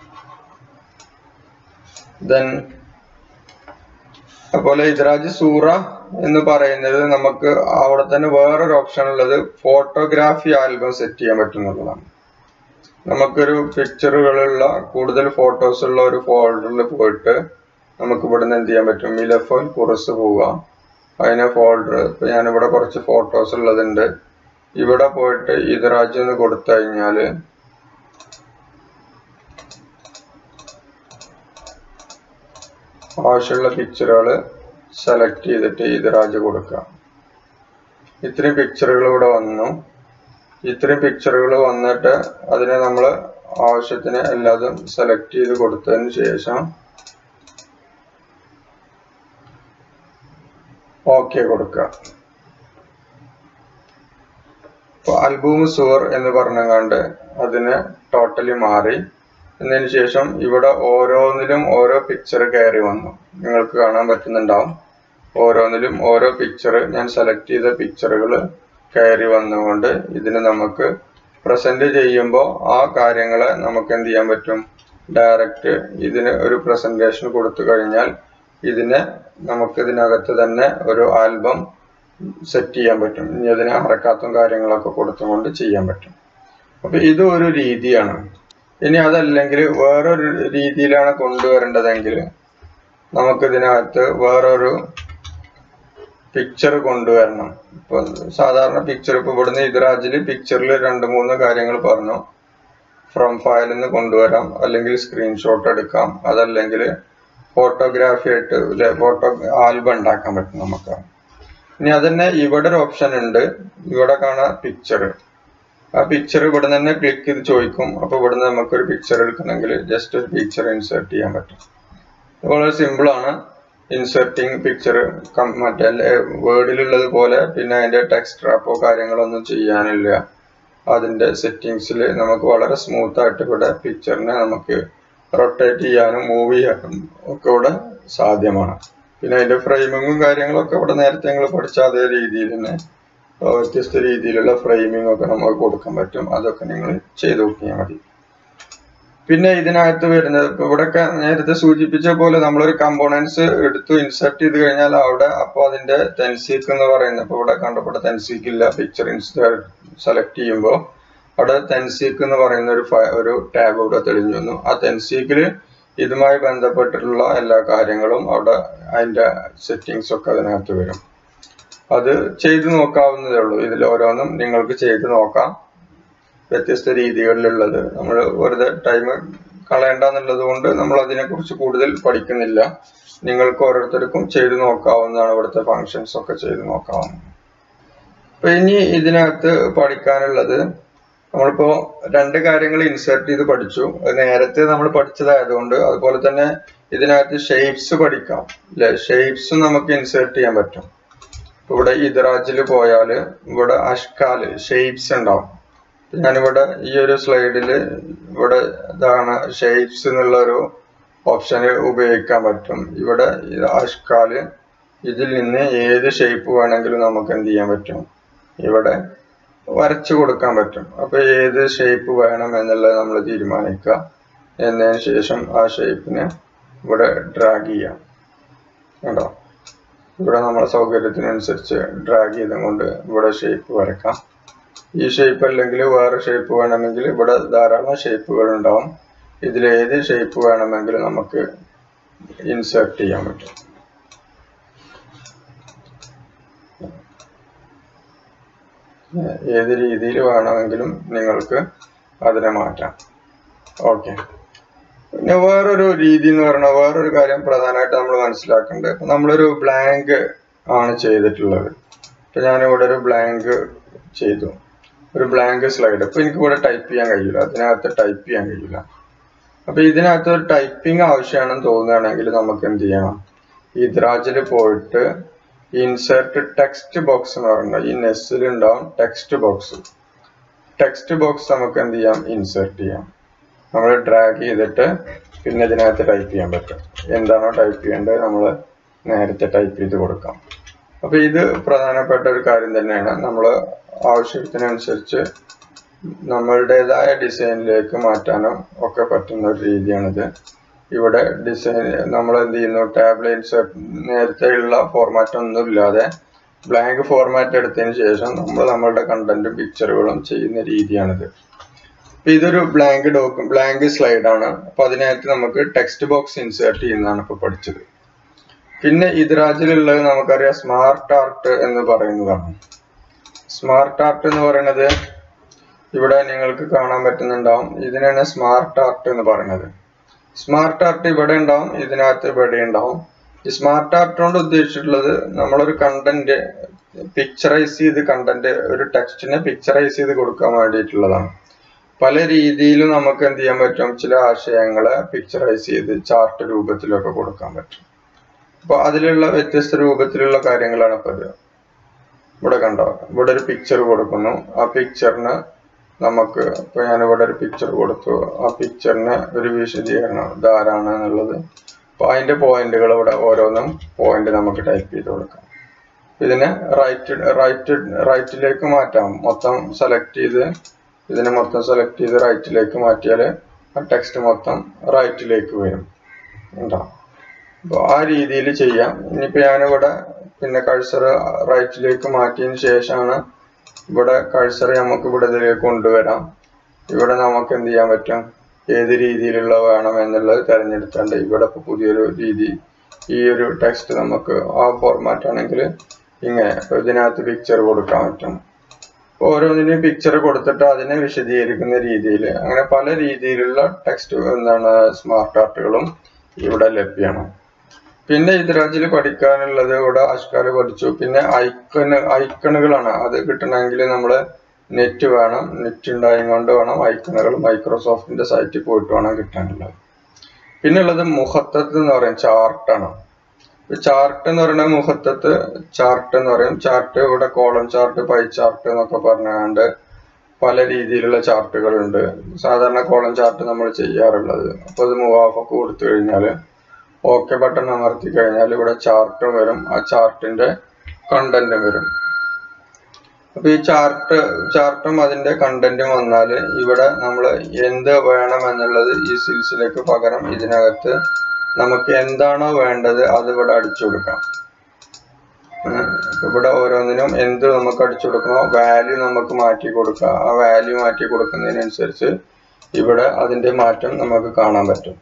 ദെൻ അതുപോലെ ഇദ്രാജ് സൂറ എന്ന് പറയുന്നത് നമുക്ക് അവിടെ തന്നെ വേറൊരു ഓപ്ഷൻ ഉള്ളത് ഫോട്ടോഗ്രാഫി ആൽബം സെറ്റ് ചെയ്യാൻ പറ്റുന്നതാണ് നമുക്കൊരു പിക്ചറുകളുള്ള കൂടുതൽ ഫോട്ടോസ് ഉള്ള ഒരു ഫോൾഡറിൽ പോയിട്ട് നമുക്ക് ഇവിടുന്ന് എന്ത് ചെയ്യാൻ പറ്റും മിലഫോൻ കുറസ് പോവാം അതിനെ ഫോൾഡർ ഇപ്പൊ ഞാനിവിടെ കുറച്ച് ഫോട്ടോസ് ഉള്ളതുണ്ട് ഇവിടെ പോയിട്ട് ഇതറാജ് എന്ന് കൊടുത്തു കഴിഞ്ഞാല് ആവശ്യമുള്ള പിക്ചറുകൾ സെലക്ട് ചെയ്തിട്ട് ഇതറാജ് കൊടുക്കാം ഇത്രയും പിക്ചറുകൾ ഇവിടെ വന്നു ഇത്രയും പിക്ചറുകൾ വന്നിട്ട് അതിനെ നമ്മൾ ആവശ്യത്തിന് എല്ലാതും സെലക്ട് ചെയ്ത് കൊടുത്തതിന് ശേഷം ഓക്കെ കൊടുക്കുക അൽബൂം സുവർ എന്ന് പറഞ്ഞങ്ങാണ്ട് അതിന് ടോട്ടലി മാറി എന്നതിന് ശേഷം ഇവിടെ ഓരോന്നിലും ഓരോ പിക്ചർ കയറി വന്നു നിങ്ങൾക്ക് കാണാൻ പറ്റുന്നുണ്ടാവും ഓരോന്നിലും ഓരോ പിക്ചർ ഞാൻ സെലക്ട് ചെയ്ത പിക്ചറുകൾ കയറി വന്നുകൊണ്ട് ഇതിന് നമുക്ക് പ്രസന്റ് ചെയ്യുമ്പോൾ ആ കാര്യങ്ങളെ നമുക്ക് എന്ത് ചെയ്യാൻ പറ്റും ഡയറക്റ്റ് ഇതിന് ഒരു പ്രസന്റേഷൻ കൊടുത്തു കഴിഞ്ഞാൽ ഇതിനെ നമുക്ക് ഇതിനകത്ത് തന്നെ ഒരു ആൽബം സെറ്റ് ചെയ്യാൻ പറ്റും ഇനി അതിന് അറക്കാത്തും കാര്യങ്ങളൊക്കെ കൊടുത്തുകൊണ്ട് ചെയ്യാൻ പറ്റും അപ്പൊ ഇത് ഒരു രീതിയാണ് ഇനി അതല്ലെങ്കിൽ വേറൊരു രീതിയിലാണ് കൊണ്ടുവരേണ്ടതെങ്കിൽ നമുക്ക് ഇതിനകത്ത് വേറൊരു പിക്ചർ കൊണ്ടുവരണം ഇപ്പൊ സാധാരണ പിക്ചർ ഇപ്പൊ ഇവിടുന്ന് ഇതിരാജിൽ പിക്ചറിൽ രണ്ട് മൂന്ന് കാര്യങ്ങൾ പറഞ്ഞു ഫ്രം ഫയലിൽ നിന്ന് കൊണ്ടുവരാം അല്ലെങ്കിൽ സ്ക്രീൻഷോട്ട് എടുക്കാം അതല്ലെങ്കിൽ ഫോട്ടോഗ്രാഫി ആയിട്ട് ഫോട്ടോ ആൽബം ഉണ്ടാക്കാൻ പറ്റും നമുക്ക് ഇനി അതന്നെ ഇവിടെ ഒരു ഓപ്ഷൻ ഉണ്ട് ഇവിടെ കാണാം പിക്ചർ ആ പിക്ചർ ഇവിടെ തന്നെ ക്ലിക്ക് ചെയ്ത് ചോദിക്കും അപ്പൊ ഇവിടെ നിന്ന് നമുക്കൊരു പിക്ചർ എടുക്കണമെങ്കിൽ ജസ്റ്റ് ഒരു പിക്ചർ ഇൻസേർട്ട് ചെയ്യാൻ പറ്റും ഇത് വളരെ സിമ്പിൾ ആണ് ഇൻസെർട്ടിങ് പിക്ചർ മറ്റേ വേർഡിലുള്ളത് പോലെ പിന്നെ അതിന്റെ ടെക്സ്റ്റ് റാപ്പോ കാര്യങ്ങളൊന്നും ചെയ്യാനില്ല അതിന്റെ സെറ്റിങ്സിൽ നമുക്ക് വളരെ സ്മൂത്ത് ആയിട്ട് ഇവിടെ പിക്ചറിനെ നമുക്ക് റൊട്ടേറ്റ് ചെയ്യാനും മൂവ് ചെയ്യാനും ഒക്കെ ഇവിടെ സാധ്യമാണ് പിന്നെ അതിന്റെ ഫ്രെയിമിങ്ങും കാര്യങ്ങളൊക്കെ ഇവിടെ നേരത്തെ ഞങ്ങൾ പഠിച്ച അതേ രീതിയിൽ തന്നെ വ്യത്യസ്ത രീതിയിലുള്ള ഫ്രെയിമിംഗ് ഒക്കെ നമുക്ക് കൊടുക്കാൻ പറ്റും അതൊക്കെ നിങ്ങൾ ചെയ്ത് നോക്കിയാൽ മതി പിന്നെ ഇതിനകത്ത് വരുന്നത് ഇപ്പൊ ഇവിടെയൊക്കെ നേരത്തെ സൂചിപ്പിച്ച പോലെ നമ്മളൊരു കമ്പോണൻസ് എടുത്തു ഇൻസെർട്ട് ചെയ്ത് കഴിഞ്ഞാൽ അവിടെ അപ്പോൾ അതിന്റെ തെൻസീക്ക് എന്ന് പറയുന്നത് ഇപ്പൊ ഇവിടെ കണ്ടപ്പോൾ തെൻസീക്ക് ഇല്ല പിക്ചർ സെലക്ട് ചെയ്യുമ്പോൾ അവിടെ തെൻസീക്ക് എന്ന് പറയുന്ന ഒരു ഒരു ടാബ് ഇവിടെ തെളിഞ്ഞു വന്നു ആ തെൻസീക്കില് ഇതുമായി ബന്ധപ്പെട്ടിട്ടുള്ള എല്ലാ കാര്യങ്ങളും അവിടെ അതിന്റെ സെറ്റിങ്സ് ഒക്കെ അതിനകത്ത് വരും അത് ചെയ്തു നോക്കാവുന്നതേ ഉള്ളൂ ഇതിൽ ഓരോന്നും നിങ്ങൾക്ക് ചെയ്തു നോക്കാം വ്യത്യസ്ത രീതികളിലുള്ളത് നമ്മൾ വെറുതെ ടൈം കളയണ്ടെന്നുള്ളത് കൊണ്ട് നമ്മൾ അതിനെക്കുറിച്ച് കൂടുതൽ പഠിക്കുന്നില്ല നിങ്ങൾക്ക് ഓരോരുത്തർക്കും ചെയ്തു നോക്കാവുന്നതാണ് ഇവിടുത്തെ ഫങ്ഷൻസ് ഒക്കെ ചെയ്തു നോക്കാവുന്നത് അപ്പൊ ഇനി ഇതിനകത്ത് പഠിക്കാനുള്ളത് നമ്മളിപ്പോ രണ്ട് കാര്യങ്ങൾ ഇൻസേർട്ട് ചെയ്ത് പഠിച്ചു അത് നേരത്തെ നമ്മൾ പഠിച്ചതായതുകൊണ്ട് അതുപോലെ തന്നെ ഇതിനകത്ത് ഷേപ്സ് പഠിക്കാം അല്ലെ ഷേപ്സ് നമുക്ക് ഇൻസേർട്ട് ചെയ്യാൻ പറ്റും ഇവിടെ ഇതറാജിൽ പോയാൽ ഇവിടെ അഷ്കാല് ഷേപ്സ് ഉണ്ടാവും ഞാനിവിടെ ഈ ഒരു സ്ലൈഡിൽ ഇവിടെ ഇതാണ് ഷേപ്സ് എന്നുള്ള ഒരു ഓപ്ഷൻ ഉപയോഗിക്കാൻ പറ്റും ഇവിടെ അഷ്കാല് ഇതിൽ നിന്ന് ഏത് ഷേപ്പ് വേണമെങ്കിലും നമുക്ക് എന്ത് ചെയ്യാൻ പറ്റും ഇവിടെ വരച്ചു കൊടുക്കാൻ പറ്റും അപ്പൊ ഏത് ഷേപ്പ് വേണം എന്നുള്ളത് നമ്മൾ തീരുമാനിക്കുക എന്നതിന് ശേഷം ആ ഷേപ്പിനെ ഇവിടെ ഡ്രാഗ് ചെയ്യാം കേട്ടോ ഇവിടെ നമ്മളെ സൗകര്യത്തിനനുസരിച്ച് ഡ്രാഗ് ചെയ്തുകൊണ്ട് ഇവിടെ ഷേപ്പ് വരക്കാം ഈ ഷേപ്പ് അല്ലെങ്കിൽ വേറെ ഷേപ്പ് വേണമെങ്കിൽ ഇവിടെ ധാരാളം ഷേപ്പുകൾ ഉണ്ടാവും ഇതിൽ ഏത് ഷേപ്പ് വേണമെങ്കിലും നമുക്ക് ഇൻസേർട്ട് ചെയ്യാൻ പറ്റും ഏത് രീതിയിൽ വേണമെങ്കിലും നിങ്ങൾക്ക് അതിനെ മാറ്റാം ഓക്കെ പിന്നെ വേറൊരു രീതി എന്ന് പറഞ്ഞാൽ വേറൊരു കാര്യം പ്രധാനമായിട്ട് നമ്മൾ മനസ്സിലാക്കേണ്ടത് ഇപ്പൊ നമ്മളൊരു ബ്ലാങ്ക് ആണ് ചെയ്തിട്ടുള്ളത് ഇപ്പൊ ഞാനിവിടെ ഒരു ബ്ലാങ്ക് ചെയ്തു ഒരു ബ്ലാങ്ക് സ്ലൈഡ് ഇപ്പൊ എനിക്ക് ഇവിടെ ടൈപ്പ് ചെയ്യാൻ കഴിയില്ല അതിനകത്ത് ടൈപ്പ് ചെയ്യാൻ കഴിയില്ല അപ്പൊ ഇതിനകത്ത് ഒരു ടൈപ്പിംഗ് ആവശ്യമാണെന്ന് തോന്നുകയാണെങ്കിൽ നമുക്ക് എന്ത് ചെയ്യണം ഇദ്രാജിൽ പോയിട്ട് ഇൻസേർട്ട് ടെക്സ്റ്റ് ബോക്സ് എന്ന് പറയുന്നത് ഈ നെസ്സിൽ ഉണ്ടാവും ടെക്സ്റ്റ് ബോക്സ് ടെക്സ്റ്റ് ബോക്സ് നമുക്ക് എന്ത് ചെയ്യാം ഇൻസേർട്ട് ചെയ്യാം നമ്മൾ ഡ്രാഗ് ചെയ്തിട്ട് പിന്നെ ഇതിനകത്ത് ടൈപ്പ് ചെയ്യാൻ പറ്റും എന്താണോ ടൈപ്പ് ചെയ്യേണ്ടത് നമ്മൾ നേരത്തെ ടൈപ്പ് ചെയ്ത് കൊടുക്കാം അപ്പൊ ഇത് പ്രധാനപ്പെട്ട ഒരു കാര്യം തന്നെയാണ് നമ്മൾ ആവശ്യത്തിനനുസരിച്ച് നമ്മളുടേതായ ഡിസൈനിലേക്ക് മാറ്റാനും ഒക്കെ പറ്റുന്ന ഒരു രീതിയാണിത് ഇവിടെ ഡിസൈൻ നമ്മൾ എന്ത് ചെയ്യുന്നു ടാബ്ലറ്റ്സ് നേരത്തെ ഉള്ള ഫോർമാറ്റ് ഒന്നും ഇല്ലാതെ ബ്ലാങ്ക് ഫോർമാറ്റ് എടുത്തതിന് ശേഷം നമ്മൾ നമ്മളുടെ കണ്ടന്റും പിക്ചറുകളും ചെയ്യുന്ന രീതിയാണിത് അപ്പൊ ഇതൊരു ബ്ലാങ്ക് ഡോക്ക് ബ്ലാങ്ക് സ്ലൈഡ് ആണ് അപ്പൊ അതിനകത്ത് നമുക്ക് ടെക്സ്റ്റ് ബോക്സ് ഇൻസേർട്ട് ചെയ്യുന്നതാണ് ഇപ്പൊ പഠിച്ചത് പിന്നെ ഇതിരാജിലുള്ളത് നമുക്കറിയാം സ്മാർട്ട് ആർട്ട് എന്ന് പറയുന്നതാണ് സ്മാർട്ട് ആർട്ട് എന്ന് പറയുന്നത് ഇവിടെ നിങ്ങൾക്ക് കാണാൻ പറ്റുന്നുണ്ടാവും ഇതിനാണ് സ്മാർട്ട് ആർട്ട് എന്ന് പറയുന്നത് സ്മാർട്ട് ആർട്ട് ഇവിടെ ഉണ്ടാവും ഇതിനകത്ത് ഇവിടെ ഉണ്ടാവും ഈ സ്മാർട്ട് ആർട്ട് കൊണ്ട് ഉദ്ദേശിച്ചിട്ടുള്ളത് നമ്മളൊരു കണ്ടന്റ് പിക്ചറൈസ് ചെയ്ത് കണ്ടന്റ് ഒരു ടെക്സ്റ്റിനെ പിക്ചറൈസ് ചെയ്ത് കൊടുക്കാൻ വേണ്ടിയിട്ടുള്ളതാണ് പല രീതിയിലും നമുക്ക് എന്ത് ചെയ്യാൻ പറ്റും ചില ആശയങ്ങളെ പിക്ചറൈസ് ചെയ്ത് ചാർട്ട് രൂപത്തിലൊക്കെ കൊടുക്കാൻ പറ്റും അപ്പൊ അതിലുള്ള വ്യത്യസ്ത രൂപത്തിലുള്ള കാര്യങ്ങളാണ് ഇപ്പൊ ഇത് ഇവിടെ കണ്ടോ ഇവിടെ ഒരു പിക്ചർ കൊടുക്കുന്നു ആ പിക്ചറിന് നമുക്ക് ഇപ്പൊ ഞാനിവിടെ ഒരു പിക്ചർ കൊടുത്തു ആ പിക്ചറിന് ഒരു വിശദീകരണം ഇതാരാണ് എന്നുള്ളത് അപ്പൊ അതിന്റെ പോയിന്റുകൾ ഇവിടെ ഓരോന്നും പോയിന്റ് നമുക്ക് ടൈപ്പ് ചെയ്ത് കൊടുക്കാം ഇതിനെ റൈറ്റ് റൈറ്റ് റൈറ്റിലേക്ക് മാറ്റാം മൊത്തം സെലക്ട് ചെയ്ത് ഇതിനെ മൊത്തം സെലക്ട് ചെയ്ത് റൈറ്റിലേക്ക് മാറ്റിയാൽ ആ ടെക്സ്റ്റ് മൊത്തം റൈറ്റിലേക്ക് വരും ഉണ്ടാവും അപ്പോൾ ആ രീതിയിൽ ചെയ്യാം ഇനിയിപ്പോൾ ഞാനിവിടെ പിന്നെ കഴ്സർ റൈറ്റിലേക്ക് മാറ്റിയതിന് ശേഷമാണ് ഇവിടെ കഴ്സർ നമുക്ക് ഇവിടെ ഇതിലേക്ക് കൊണ്ടുവരാം ഇവിടെ നമുക്ക് എന്ത് ചെയ്യാൻ പറ്റും ഏത് രീതിയിലുള്ള വേണം എന്നുള്ളത് തിരഞ്ഞെടുത്താണ്ട് ഇവിടെ ഇപ്പോൾ പുതിയൊരു രീതി ഈ ഒരു ടെക്സ്റ്റ് നമുക്ക് ആ ഫോർമാറ്റ് ആണെങ്കിൽ ഇങ്ങനെ ഇപ്പൊ ഇതിനകത്ത് പിക്ചർ കൊടുക്കാൻ പറ്റും ഓരോന്നിനും പിക്ചർ കൊടുത്തിട്ട് അതിനെ വിശദീകരിക്കുന്ന രീതിയിൽ അങ്ങനെ പല രീതിയിലുള്ള ടെക്സ്റ്റ് എന്താണ് സ്മാർട്ട് ആർട്ടുകളും ഇവിടെ ലഭ്യമാണ് പിന്നെ ഇതിരാജിൽ പഠിക്കാനുള്ളത് ഇവിടെ അഷ്കാല് പഠിച്ചു പിന്നെ ഐക്കണ് ഐക്കണുകളാണ് അത് കിട്ടണമെങ്കിൽ നമ്മൾ നെറ്റ് വേണം നെറ്റ് ഉണ്ടായും കൊണ്ട് വേണം ഐക്കണുകൾ മൈക്രോസോഫ്റ്റിന്റെ സൈറ്റിൽ പോയിട്ട് വേണം കിട്ടാനുള്ളത് പിന്നെ ഉള്ളത് മുഹത്തത്ത് എന്ന് പറയും ചാർട്ടാണ് ചാർട്ട് എന്ന് പറയുന്നത് മുഹത്തത്ത് ചാർട്ട് എന്ന് പറയും ചാർട്ട് ഇവിടെ കോളം ചാർട്ട് പൈ ചാർട്ട് എന്നൊക്കെ പറഞ്ഞുകൊണ്ട് പല രീതിയിലുള്ള ചാർട്ടുകളുണ്ട് സാധാരണ കോളം ചാർട്ട് നമ്മൾ ചെയ്യാറുള്ളത് അപ്പോൾ അത് മുവാഫൊക്കെ കൊടുത്തു കഴിഞ്ഞാൽ ഓക്കെ ബട്ടൺ അമർത്തി കഴിഞ്ഞാൽ ഇവിടെ ചാർട്ടും വരും ആ ചാർട്ടിന്റെ കണ്ടന്റും വരും അപ്പൊ ഈ ചാർട്ട് ചാർട്ടും അതിന്റെ കണ്ടന്റും വന്നാൽ ഇവിടെ നമ്മൾ എന്ത് വേണം എന്നുള്ളത് ഈ സിൽസിലേക്ക് പകരം ഇതിനകത്ത് നമുക്ക് എന്താണോ വേണ്ടത് അത് ഇവിടെ അടിച്ചു കൊടുക്കാം ഇവിടെ ഓരോന്നിനും എന്ത് നമുക്ക് അടിച്ചു കൊടുക്കണോ വാല്യൂ നമുക്ക് മാറ്റി കൊടുക്കാം ആ വാല്യൂ മാറ്റി കൊടുക്കുന്നതിനനുസരിച്ച് ഇവിടെ അതിന്റെ മാറ്റം നമുക്ക് കാണാൻ പറ്റും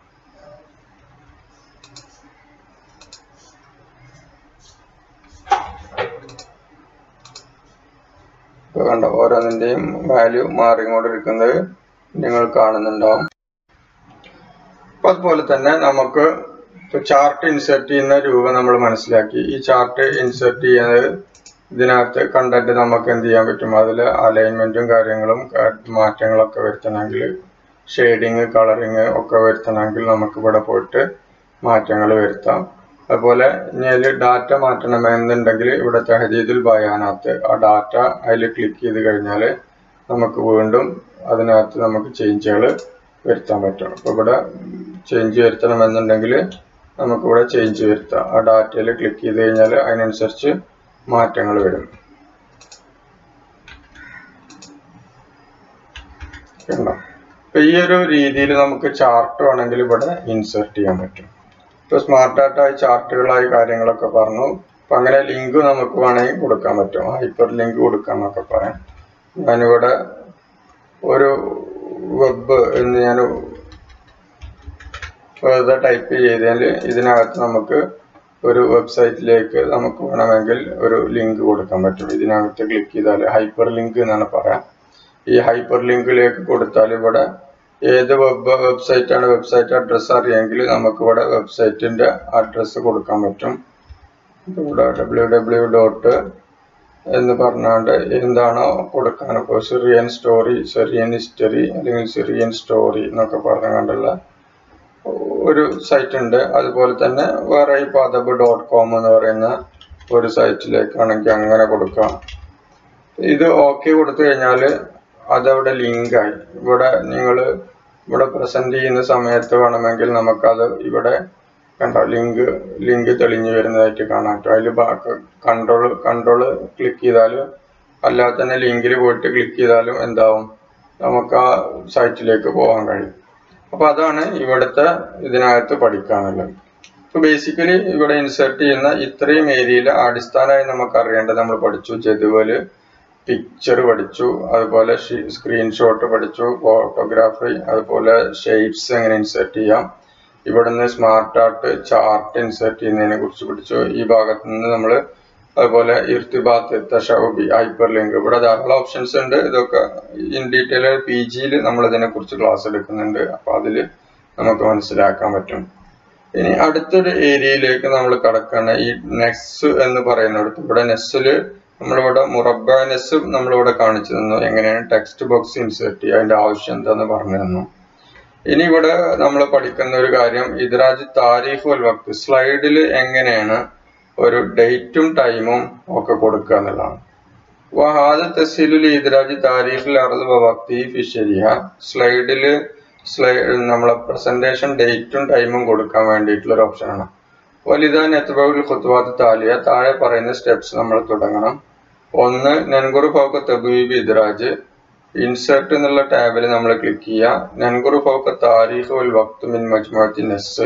ഇപ്പൊ കണ്ടോ ഓരോന്നിന്റെയും വാല്യൂ മാറിക്കൊണ്ടിരിക്കുന്നത് നിങ്ങൾ കാണുന്നുണ്ടാവും അപ്പൊ അതുപോലെ തന്നെ നമുക്ക് ഇപ്പൊ ചാർട്ട് ഇൻസേർട്ട് ചെയ്യുന്ന രൂപം നമ്മൾ മനസ്സിലാക്കി ഈ ചാർട്ട് ഇൻസേർട്ട് ചെയ്യുന്നത് ഇതിനകത്ത് കണ്ടന്റ് നമുക്ക് എന്ത് ചെയ്യാൻ പറ്റും അതിൽ അലൈൻമെന്റും കാര്യങ്ങളും മാറ്റങ്ങളൊക്കെ വരുത്തണമെങ്കിൽ ഷെയ്ഡിങ് കളറിങ് ഒക്കെ വരുത്തണമെങ്കിൽ നമുക്ക് ഇവിടെ പോയിട്ട് മാറ്റങ്ങൾ വരുത്താം അതുപോലെ ഇനി അതിൽ ഡാറ്റ മാറ്റണമെന്നുണ്ടെങ്കിൽ ഇവിടെ തെഹദീദുൽ ബയാനകത്ത് ആ ഡാറ്റ അതിൽ ക്ലിക്ക് ചെയ്ത് കഴിഞ്ഞാൽ നമുക്ക് വീണ്ടും അതിനകത്ത് നമുക്ക് ചേഞ്ചുകൾ വരുത്താൻ പറ്റും അപ്പോൾ ഇവിടെ ചേഞ്ച് വരുത്തണമെന്നുണ്ടെങ്കിൽ നമുക്കിവിടെ ചേഞ്ച് വരുത്താം ആ ഡാറ്റയിൽ ക്ലിക്ക് ചെയ്ത് കഴിഞ്ഞാൽ അതിനനുസരിച്ച് മാറ്റങ്ങൾ വരും കണ്ടോ അപ്പൊ ഈ ഒരു രീതിയിൽ നമുക്ക് ചാർട്ട് വേണമെങ്കിൽ ഇവിടെ ഇൻസേർട്ട് ചെയ്യാൻ പറ്റും ഇപ്പൊ സ്മാർട്ട് ആർട്ടായി ചാർട്ടുകളായി കാര്യങ്ങളൊക്കെ പറഞ്ഞു അപ്പൊ അങ്ങനെ ലിങ്ക് നമുക്ക് വേണമെങ്കിൽ കൊടുക്കാൻ പറ്റും ഹൈപ്പർ ലിങ്ക് കൊടുക്കാന്നൊക്കെ പറയാം ഞാനിവിടെ ഒരു വെബ് എന്ന് ഞാൻ വെറുതെ ടൈപ്പ് ചെയ്താൽ ഇതിനകത്ത് നമുക്ക് ഒരു വെബ്സൈറ്റിലേക്ക് നമുക്ക് വേണമെങ്കിൽ ഒരു ലിങ്ക് കൊടുക്കാൻ പറ്റും ഇതിനകത്ത് ക്ലിക്ക് ചെയ്താൽ ഹൈപ്പർ ലിങ്ക് എന്നാണ് പറയാം ഈ ഹൈപ്പർ ലിങ്കിലേക്ക് കൊടുത്താൽ ഇവിടെ ഏത് വെബ് വെബ്സൈറ്റ് ആണ് വെബ്സൈറ്റ് അഡ്രസ്സ് അറിയാമെങ്കിൽ നമുക്ക് ഇവിടെ വെബ്സൈറ്റിന്റെ അഡ്രസ്സ് കൊടുക്കാൻ പറ്റും ഇവിടെ ഡബ്ല്യു ഡബ്ല്യു ഡോട്ട് എന്ന് പറഞ്ഞാണ്ട് എന്താണോ കൊടുക്കാൻ ഇപ്പോൾ സിറിയൻ സ്റ്റോറി സിറിയൻ ഹിസ്റ്ററി അല്ലെങ്കിൽ സിറിയൻ സ്റ്റോറി എന്നൊക്കെ പറഞ്ഞുകൊണ്ടുള്ള ഒരു സൈറ്റ് ഉണ്ട് അതുപോലെ തന്നെ വേറെ ഈ പദബ് ഡോട്ട് കോം എന്ന് പറയുന്ന ഒരു സൈറ്റിലേക്കാണെങ്കിൽ അങ്ങനെ കൊടുക്കാം ഇത് ഓക്കെ കൊടുത്തു കഴിഞ്ഞാൽ അതവിടെ ലിങ്കായി ഇവിടെ നിങ്ങൾ ഇവിടെ പ്രസന്റ് ചെയ്യുന്ന സമയത്ത് വേണമെങ്കിൽ നമുക്കത് ഇവിടെ കണ്ടോ ലിങ്ക് ലിങ്ക് തെളിഞ്ഞു വരുന്നതായിട്ട് കാണാം കേട്ടോ അതിൽ കൺട്രോൾ കൺട്രോൾ ക്ലിക്ക് ചെയ്താലും അല്ലാതെ തന്നെ ലിങ്കിൽ പോയിട്ട് ക്ലിക്ക് ചെയ്താലും എന്താവും നമുക്ക് ആ സൈറ്റിലേക്ക് പോകാൻ കഴിയും അപ്പൊ അതാണ് ഇവിടുത്തെ ഇതിനകത്ത് പഠിക്കാനുള്ളത് ഇപ്പൊ ബേസിക്കലി ഇവിടെ ഇൻസേർട്ട് ചെയ്യുന്ന ഇത്രയും ഏരിയയിൽ അടിസ്ഥാനമായി നമുക്ക് അറിയേണ്ടത് നമ്മൾ പഠിച്ചു ജതുവല് പിക്ചർ പഠിച്ചു അതുപോലെ സ്ക്രീൻഷോട്ട് പഠിച്ചു ഫോട്ടോഗ്രാഫി അതുപോലെ ഷെയ്ഡ്സ് എങ്ങനെ ഇൻസേർട്ട് ചെയ്യാം ഇവിടുന്ന് സ്മാർട്ട് ആർട്ട് ചാർട്ട് ഇൻസേർട്ട് ചെയ്യുന്നതിനെ കുറിച്ച് പഠിച്ചു ഈ ഭാഗത്ത് നിന്ന് നമ്മൾ അതുപോലെ ഇർത്തിബാത്ത് തഷബി ഹൈപ്പർ ലിങ്ക് ഇവിടെ ധാരാളം ഓപ്ഷൻസ് ഉണ്ട് ഇതൊക്കെ ഇൻ ഡീറ്റെയിൽ പി ജിയിൽ നമ്മൾ ഇതിനെ കുറിച്ച് ക്ലാസ് എടുക്കുന്നുണ്ട് അപ്പൊ അതിൽ നമുക്ക് മനസ്സിലാക്കാൻ പറ്റും ഇനി അടുത്തൊരു ഏരിയയിലേക്ക് നമ്മൾ കടക്കുകയാണ് ഈ നെക്സ് എന്ന് പറയുന്നിടത്ത് ഇവിടെ നെസ്സില് നമ്മളിവിടെ മുറബ നെസ് നമ്മളിവിടെ കാണിച്ചു തന്നു എങ്ങനെയാണ് ടെക്സ്റ്റ് ബോക്സ് ഇൻസേർട്ട് ചെയ്യുക അതിന്റെ ആവശ്യം എന്താന്ന് പറഞ്ഞു തന്നു ഇനി ഇവിടെ നമ്മൾ പഠിക്കുന്ന ഒരു കാര്യം ഇദ്രാജ് താരീഖ് വൽ വക്ത് സ്ലൈഡിൽ എങ്ങനെയാണ് ഒരു ഡേറ്റും ടൈമും ഒക്കെ കൊടുക്കുക എന്നുള്ളതാണ് വഹാദ് തസീലുൽ ഇദ്രാജ് താരീഖിൽ അറുത് വക്തി ഫിഷരിയ സ്ലൈഡില് സ്ലൈഡ് നമ്മളെ പ്രസന്റേഷൻ ഡേറ്റും ടൈമും കൊടുക്കാൻ വേണ്ടിയിട്ടുള്ള ഒരു ഓപ്ഷനാണ് വലുതാ നെത്ബുൽ ഖുത്വാത്ത് താലിയ താഴെ പറയുന്ന സ്റ്റെപ്സ് നമ്മൾ തുടങ്ങണം ഒന്ന് നൻകുറു ഫൗക്ക തബീബ് ഇദ്രാജ് ഇൻസേർട്ട് എന്നുള്ള ടാബിൽ നമ്മൾ ക്ലിക്ക് ചെയ്യുക നൻകുറു ഫൗക്ക താരീഖ് വൽ വക്ത് മിൻ മജ്മുഅത്തി നെസ്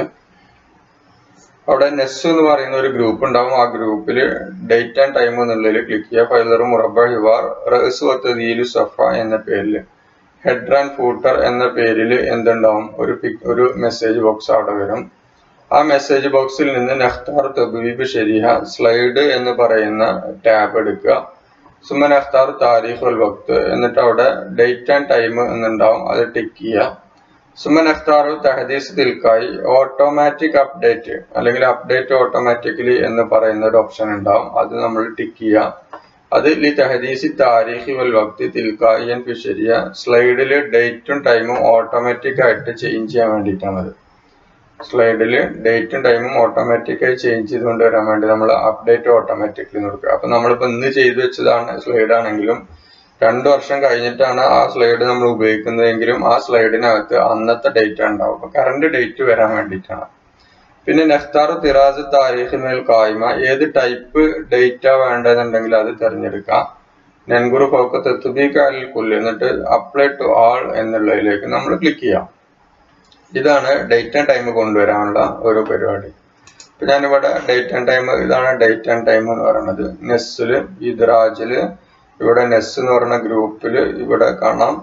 അവിടെ നെസ് എന്ന് പറയുന്ന ഒരു ഗ്രൂപ്പ് ഉണ്ടാവും ആ ഗ്രൂപ്പിൽ ഡേറ്റ് ആൻഡ് ടൈം എന്നുള്ളതിൽ ക്ലിക്ക് ചെയ്യുക ഫൈലർ മുറബ ഹിവാർ റസ് വത്തീലു സഫ എന്ന പേരിൽ ഹെഡർ ആൻഡ് ഫൂട്ടർ എന്ന പേരിൽ എന്തുണ്ടാവും ഒരു പിക് ഒരു മെസ്സേജ് ബോക്സ് അവിടെ വരും ആ മെസ്സേജ് ബോക്സിൽ നിന്ന് നെഖ്താർ തബീബ് ഷെരിഹ സ്ലൈഡ് എന്ന് പറയുന്ന ടാബ് എടുക്കുക സുമൻ അഖ്താർ താരീഖ് ഉൽ വക്ത് എന്നിട്ട് അവിടെ ഡേറ്റ് ആൻഡ് ടൈം എന്നുണ്ടാവും അത് ടിക്ക് ചെയ്യുക സുമൻ അഖ്താർ തഹദീസ് തിൽക്കായി ഓട്ടോമാറ്റിക് അപ്ഡേറ്റ് അല്ലെങ്കിൽ അപ്ഡേറ്റ് ഓട്ടോമാറ്റിക്കലി എന്ന് പറയുന്ന ഒരു ഓപ്ഷൻ ഉണ്ടാവും അത് നമ്മൾ ടിക്ക് ചെയ്യുക അത് ലി തഹദീസി താരീഖി വൽ വക്തി തിൽക്കായി ഫിഷരിയ സ്ലൈഡിൽ ഡേറ്റും ടൈമും ഓട്ടോമാറ്റിക് ആയിട്ട് ചേഞ്ച് ചെയ്യാൻ വേണ്ടിയിട്ടാണ് അത് സ്ലൈഡിൽ ഡേറ്റും ടൈമും ഓട്ടോമാറ്റിക്കായി ചേഞ്ച് ചെയ്ത് കൊണ്ടുവരാൻ വേണ്ടി നമ്മൾ അപ്ഡേറ്റ് ഓട്ടോമാറ്റിക്കലി കൊടുക്കുക അപ്പൊ നമ്മളിപ്പോൾ ഇന്ന് ചെയ്തു വെച്ചതാണ് സ്ലൈഡ് ആണെങ്കിലും രണ്ടു വർഷം കഴിഞ്ഞിട്ടാണ് ആ സ്ലൈഡ് നമ്മൾ ഉപയോഗിക്കുന്നതെങ്കിലും ആ സ്ലൈഡിനകത്ത് അന്നത്തെ ഡേറ്റ് ഉണ്ടാവും അപ്പൊ കറണ്ട് ഡേറ്റ് വരാൻ വേണ്ടിയിട്ടാണ് പിന്നെ നെഫ്താർ തിറാസ് താരീഖ് മേൽ കായ്മ ഏത് ടൈപ്പ് ഡേറ്റ വേണ്ടതെന്നുണ്ടെങ്കിൽ അത് തിരഞ്ഞെടുക്കാം നെൻഗുറു ഫോക്ക് തെത്തുബീക്കാലിൽ കൊല്ലു എന്നിട്ട് അപ്ലൈ ടു ആൾ എന്നുള്ളതിലേക്ക് നമ്മൾ ക്ലിക്ക് ചെയ്യാം ഇതാണ് ഡേറ്റ് ആൻഡ് ടൈം കൊണ്ടുവരാനുള്ള ഒരു പരിപാടി ഇപ്പൊ ഞാനിവിടെ ഡേറ്റ് ആൻഡ് ടൈം ഇതാണ് ഡേറ്റ് ആൻഡ് ടൈം എന്ന് പറയുന്നത് നെസ്സില് ഇദ്രാജില് ഇവിടെ നെസ് എന്ന് പറയുന്ന ഗ്രൂപ്പിൽ ഇവിടെ കാണാം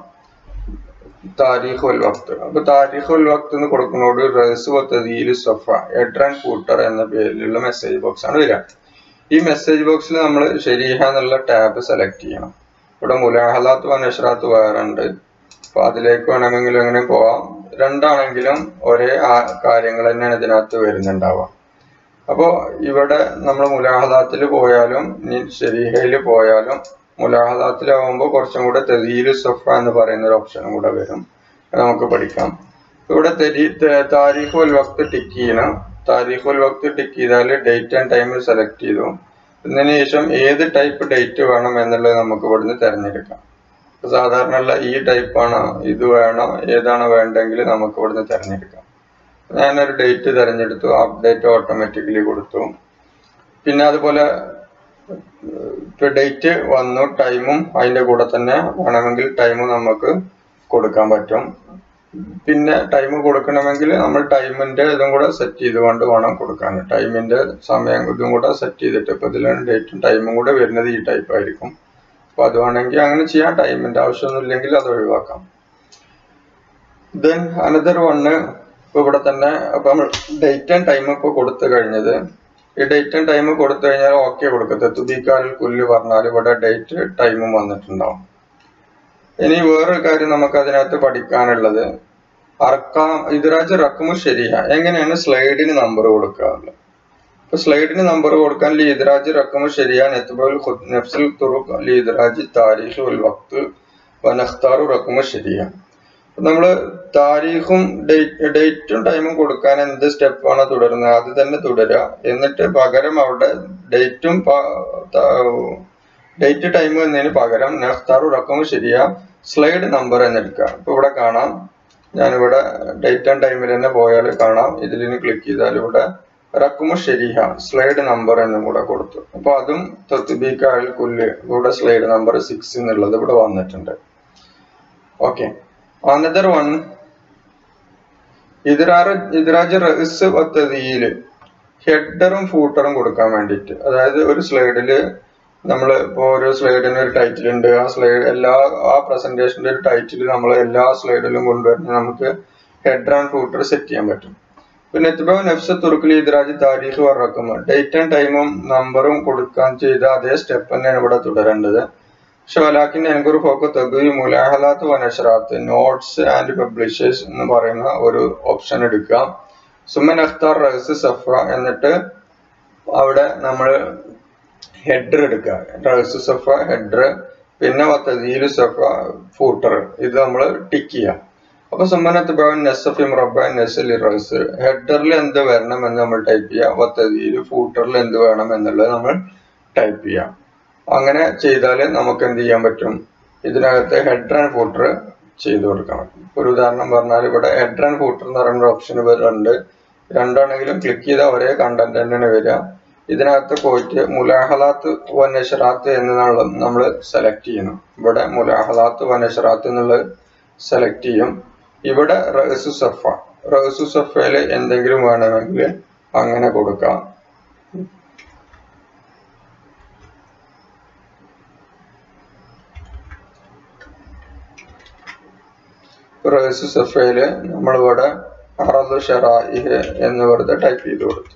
താരീഖ് ഉൽ വക്ത് അപ്പൊ താരീഖ് ഉൽ വക്ത് എന്ന് കൊടുക്കുന്നതോട് റസ് വത്തീൽ സഫ എഡർ ആൻഡ് കൂട്ടർ എന്ന പേരിലുള്ള മെസ്സേജ് ബോക്സ് ആണ് വരിക ഈ മെസ്സേജ് ബോക്സിൽ നമ്മൾ ഷെരീഹ എന്നുള്ള ടാബ് സെലക്ട് ചെയ്യണം ഇവിടെ മുലാഹലാത്ത് വനഷ്റാത്ത് വേറെ ഉണ്ട് അപ്പൊ അതിലേക്ക് വേണമെങ്കിൽ എങ്ങനെ പോവാം രണ്ടാണെങ്കിലും ഒരേ കാര്യങ്ങൾ തന്നെയാണ് ഇതിനകത്ത് വരുന്നുണ്ടാവുക അപ്പോൾ ഇവിടെ നമ്മൾ മുലാഹദാത്തിൽ പോയാലും ഇനി ഷെരീഹയിൽ പോയാലും മുലാഹദാത്തിലാവുമ്പോൾ കുറച്ചും കൂടെ തെരീലു സഫ എന്ന് പറയുന്ന ഒരു ഓപ്ഷനും കൂടെ വരും നമുക്ക് പഠിക്കാം ഇവിടെ തെരി താരീഖ് ഉൽ വക്ത് ടിക്ക് ചെയ്യണം താരീഖ് ഉൽ വക്ത് ടിക്ക് ചെയ്താൽ ഡേറ്റ് ആൻഡ് ടൈം സെലക്ട് ചെയ്തു ഇതിന് ശേഷം ഏത് ടൈപ്പ് ഡേറ്റ് വേണം എന്നുള്ളത് നമുക്ക് ഇവിടുന്ന് തിരഞ്ഞെടുക്കാം സാധാരണ ഉള്ള ഈ ടൈപ്പാണോ ഇത് വേണോ ഏതാണോ വേണ്ടെങ്കിൽ നമുക്ക് ഇവിടുന്ന് തിരഞ്ഞെടുക്കാം ഞാനൊരു ഡേറ്റ് തിരഞ്ഞെടുത്തു അപ്ഡേറ്റ് ഓട്ടോമാറ്റിക്കലി കൊടുത്തു പിന്നെ അതുപോലെ ഇപ്പൊ ഡേറ്റ് വന്നു ടൈമും അതിന്റെ കൂടെ തന്നെ വേണമെങ്കിൽ ടൈമും നമുക്ക് കൊടുക്കാൻ പറ്റും പിന്നെ ടൈം കൊടുക്കണമെങ്കിൽ നമ്മൾ ടൈമിന്റെ ഇതും കൂടെ സെറ്റ് ചെയ്തുകൊണ്ട് വേണം കൊടുക്കാൻ ടൈമിന്റെ സമയം ഇതും കൂടെ സെറ്റ് ചെയ്തിട്ട് ഇപ്പൊ ഇതിലാണ് ഡേറ്റും ടൈമും കൂടെ വരുന്നത് ഈ ടൈപ്പ് ആയിരിക്കും അപ്പൊ അത് വേണമെങ്കിൽ അങ്ങനെ ചെയ്യാം ടൈമിന്റെ ആവശ്യമൊന്നും ഇല്ലെങ്കിൽ അത് ഒഴിവാക്കാം ദെൻ അനദർ വണ്ണ് ഇപ്പൊ ഇവിടെ തന്നെ അപ്പൊ നമ്മൾ ഡേറ്റ് ആൻഡ് ടൈം ഇപ്പൊ കൊടുത്തു കഴിഞ്ഞത് ഈ ഡേറ്റ് ആൻഡ് ടൈം കൊടുത്തു കഴിഞ്ഞാൽ ഓക്കെ കൊടുക്കത്തെ തുതിക്കാലിൽ കുല്ല് പറഞ്ഞാൽ ഇവിടെ ഡേറ്റ് ടൈമും വന്നിട്ടുണ്ടാവും ഇനി വേറൊരു കാര്യം നമുക്ക് അതിനകത്ത് പഠിക്കാനുള്ളത് അർക്കാം ഇതിരാജ് റക്കമു ശരിയ എങ്ങനെയാണ് സ്ലൈഡിന് നമ്പർ കൊടുക്കുക ഇപ്പൊ സ്ലൈഡിന് നമ്പർ കൊടുക്കാൻ ലീദരാജ് റക്കമു ശരിയ നെത്ബുൽ നഫ്സുൽ തുറുഖ് ലീദരാജ് താരീഖ് ഉൽ വക്ത് വനഖ്താറു റക്കമു ശരിയ നമ്മൾ താരീഖും ഡേറ്റും ടൈമും കൊടുക്കാൻ എന്ത് സ്റ്റെപ്പാണ് തുടരുന്നത് അത് തന്നെ തുടരുക എന്നിട്ട് പകരം അവിടെ ഡേറ്റും ഡേറ്റ് ടൈം എന്നതിന് പകരം നെഖ്താറു റക്കമു ശരിയ സ്ലൈഡ് നമ്പർ എന്നെടുക്കുക ഇപ്പൊ ഇവിടെ കാണാം ഞാനിവിടെ ഡേറ്റ് ആൻഡ് ടൈമിൽ തന്നെ പോയാൽ കാണാം ഇതിൽ ക്ലിക്ക് ചെയ്താൽ ഇവിടെ റക്കുമു ഷെരിഹ സ്ലൈഡ് നമ്പർ എന്നും കൂടെ കൊടുത്തു അപ്പൊ അതും തൊത്തുബീക്കാൽ കുല്ല് ഇവിടെ സ്ലൈഡ് നമ്പർ സിക്സ് എന്നുള്ളത് ഇവിടെ വന്നിട്ടുണ്ട് ഓക്കെ അനദർ വൺ ഇതിരാറ് ഇതിരാജ് റഹസ് പദ്ധതിയിൽ ഹെഡറും ഫൂട്ടറും കൊടുക്കാൻ വേണ്ടിയിട്ട് അതായത് ഒരു സ്ലൈഡിൽ നമ്മൾ ഇപ്പോൾ ഓരോ സ്ലൈഡിന് ഒരു ടൈറ്റിൽ ഉണ്ട് ആ സ്ലൈഡ് എല്ലാ ആ പ്രസന്റേഷന്റെ ഒരു ടൈറ്റിൽ നമ്മൾ എല്ലാ സ്ലൈഡിലും കൊണ്ടുവരുന്ന നമുക്ക് ഹെഡർ ആൻഡ് ഫൂട്ടർ സെറ്റ് ചെയ്യാൻ പറ്റും പിന്നെ എത്തിപ്പോൾ നെഫ്സ് തുറക്കൽ ഈദ്രാജ് താരീഖ് വറക്കും ഡേറ്റ് ആൻഡ് ടൈമും നമ്പറും കൊടുക്കാൻ ചെയ്ത അതേ സ്റ്റെപ്പ് തന്നെയാണ് ഇവിടെ തുടരേണ്ടത് പക്ഷെ വലാക്കിന്റെ എനിക്കൊരു ഫോക്ക് തബി മുലാഹലാത്ത് വനഷറാത്ത് നോട്ട്സ് ആൻഡ് പബ്ലിഷേഴ്സ് എന്ന് പറയുന്ന ഒരു ഓപ്ഷൻ എടുക്കുക സുമൻ അഖ്താർ റഹസ് സഫ എന്നിട്ട് അവിടെ നമ്മൾ ഹെഡർ എടുക്കുക റഹസ് സഫ ഹെഡർ പിന്നെ വത്തീൽ സഫ ഫൂട്ടർ ഇത് നമ്മൾ ടിക്ക് ചെയ്യാം അപ്പൊ സുമനത്ത് ഭവൻ നെസഫ് ഇമ്രബ നെസൽ റഹസ് ഹെഡറിൽ എന്ത് വരണം എന്ന് നമ്മൾ ടൈപ്പ് ചെയ്യാം വത്തീൽ ഫൂട്ടറിൽ എന്ത് വേണം എന്നുള്ളത് നമ്മൾ ടൈപ്പ് ചെയ്യാം അങ്ങനെ ചെയ്താൽ നമുക്ക് എന്ത് ചെയ്യാൻ പറ്റും ഇതിനകത്ത് ഹെഡർ ആൻഡ് ഫൂട്ടർ ചെയ്തു കൊടുക്കാൻ പറ്റും ഒരു ഉദാഹരണം പറഞ്ഞാൽ ഇവിടെ ഹെഡർ ആൻഡ് ഫൂട്ടർ എന്ന് പറയുന്ന ഓപ്ഷൻ വരുന്നുണ്ട് രണ്ടാണെങ്കിലും ക്ലിക്ക് ചെയ്താൽ ഒരേ കണ്ടന്റ് തന്നെയാണ് വരിക ഇതിനകത്ത് പോയിട്ട് മുലാഹലാത്ത് വനഷറാത്ത് എന്നുള്ള നമ്മൾ സെലക്ട് ചെയ്യണം ഇവിടെ മുലാഹലാത്ത് വനഷറാത്ത് എന്നുള്ളത് സെലക്ട് ചെയ്യും ഇവിടെ റഹസു സഫ റഹസു സഫയിൽ എന്തെങ്കിലും വേണമെങ്കിൽ അങ്ങനെ കൊടുക്കാം റഹസു സഫയില് നമ്മളിവിടെ അറദ് ഷറായിഹ് എന്ന് വെറുതെ ടൈപ്പ് ചെയ്ത് കൊടുത്തു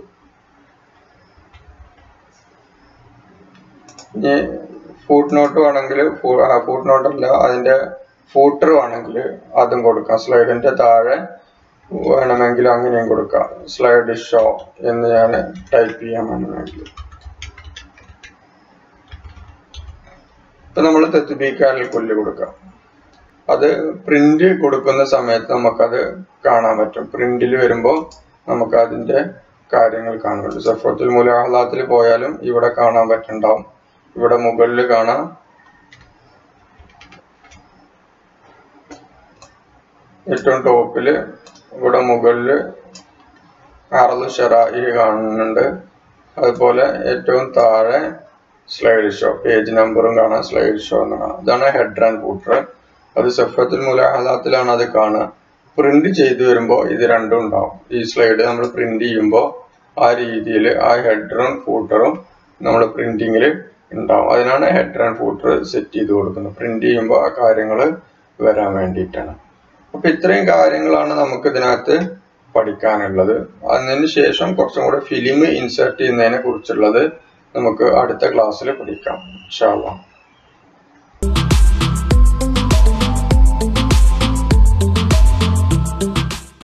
ഇനി ഫൂട്ട് നോട്ട് വേണമെങ്കിൽ ഫൂട്ട് നോട്ട് അല്ല അതിന്റെ ഫൂട്ടർ വേണമെങ്കിൽ അതും കൊടുക്കാം സ്ലൈഡിന്റെ താഴെ വേണമെങ്കിൽ അങ്ങനെയും കൊടുക്കാം സ്ലൈഡ് ഷോ എന്ന് ഞാൻ ടൈപ്പ് ചെയ്യാൻ വേണമെങ്കിൽ ഇപ്പൊ നമ്മൾ തെത്തുബീക്കാരിൽ കൊല്ല് കൊടുക്കാം അത് പ്രിന്റ് കൊടുക്കുന്ന സമയത്ത് നമുക്കത് കാണാൻ പറ്റും പ്രിന്റിൽ വരുമ്പോൾ നമുക്ക് അതിന്റെ കാര്യങ്ങൾ കാണാൻ പറ്റും സഫത്തുൽ മുലാഹലാത്തിൽ പോയാലും ഇവിടെ കാണാൻ പറ്റുന്നുണ്ടാവും ഇവിടെ മുകളിൽ കാണാം ഏറ്റവും ടോപ്പില് ഇവിടെ മുകളില് അറല് ഷെറായി കാണുന്നുണ്ട് അതുപോലെ ഏറ്റവും താഴെ സ്ലൈഡ് ഷോ പേജ് നമ്പറും കാണാം സ്ലൈഡ് ഷോ എന്ന് കാണാം ഇതാണ് ഹെഡർ ആൻഡ് ഫൂട്ടർ അത് സഫത്തുൽ മുലാഹലാത്തിലാണ് അത് കാണുക പ്രിന്റ് ചെയ്തു വരുമ്പോൾ ഇത് രണ്ടും ഉണ്ടാവും ഈ സ്ലൈഡ് നമ്മൾ പ്രിന്റ് ചെയ്യുമ്പോൾ ആ രീതിയിൽ ആ ഹെഡറും ഫൂട്ടറും നമ്മൾ പ്രിന്റിങ്ങിൽ ഉണ്ടാവും അതിനാണ് ഹെഡർ ആൻഡ് ഫൂട്ടർ സെറ്റ് ചെയ്ത് കൊടുക്കുന്നത് പ്രിന്റ് ചെയ്യുമ്പോൾ ആ കാര്യങ്ങൾ വരാൻ വേണ്ടിയിട്ടാണ് അപ്പൊ ഇത്രയും കാര്യങ്ങളാണ് നമുക്ക് ഇതിനകത്ത് പഠിക്കാനുള്ളത് അതിന് ശേഷം കുറച്ചും കൂടെ ഫിലിം ഇൻസേർട്ട് ചെയ്യുന്നതിനെ കുറിച്ചുള്ളത് നമുക്ക് അടുത്ത ക്ലാസ്സിൽ പഠിക്കാം ഇൻഷാ അള്ളാഹ്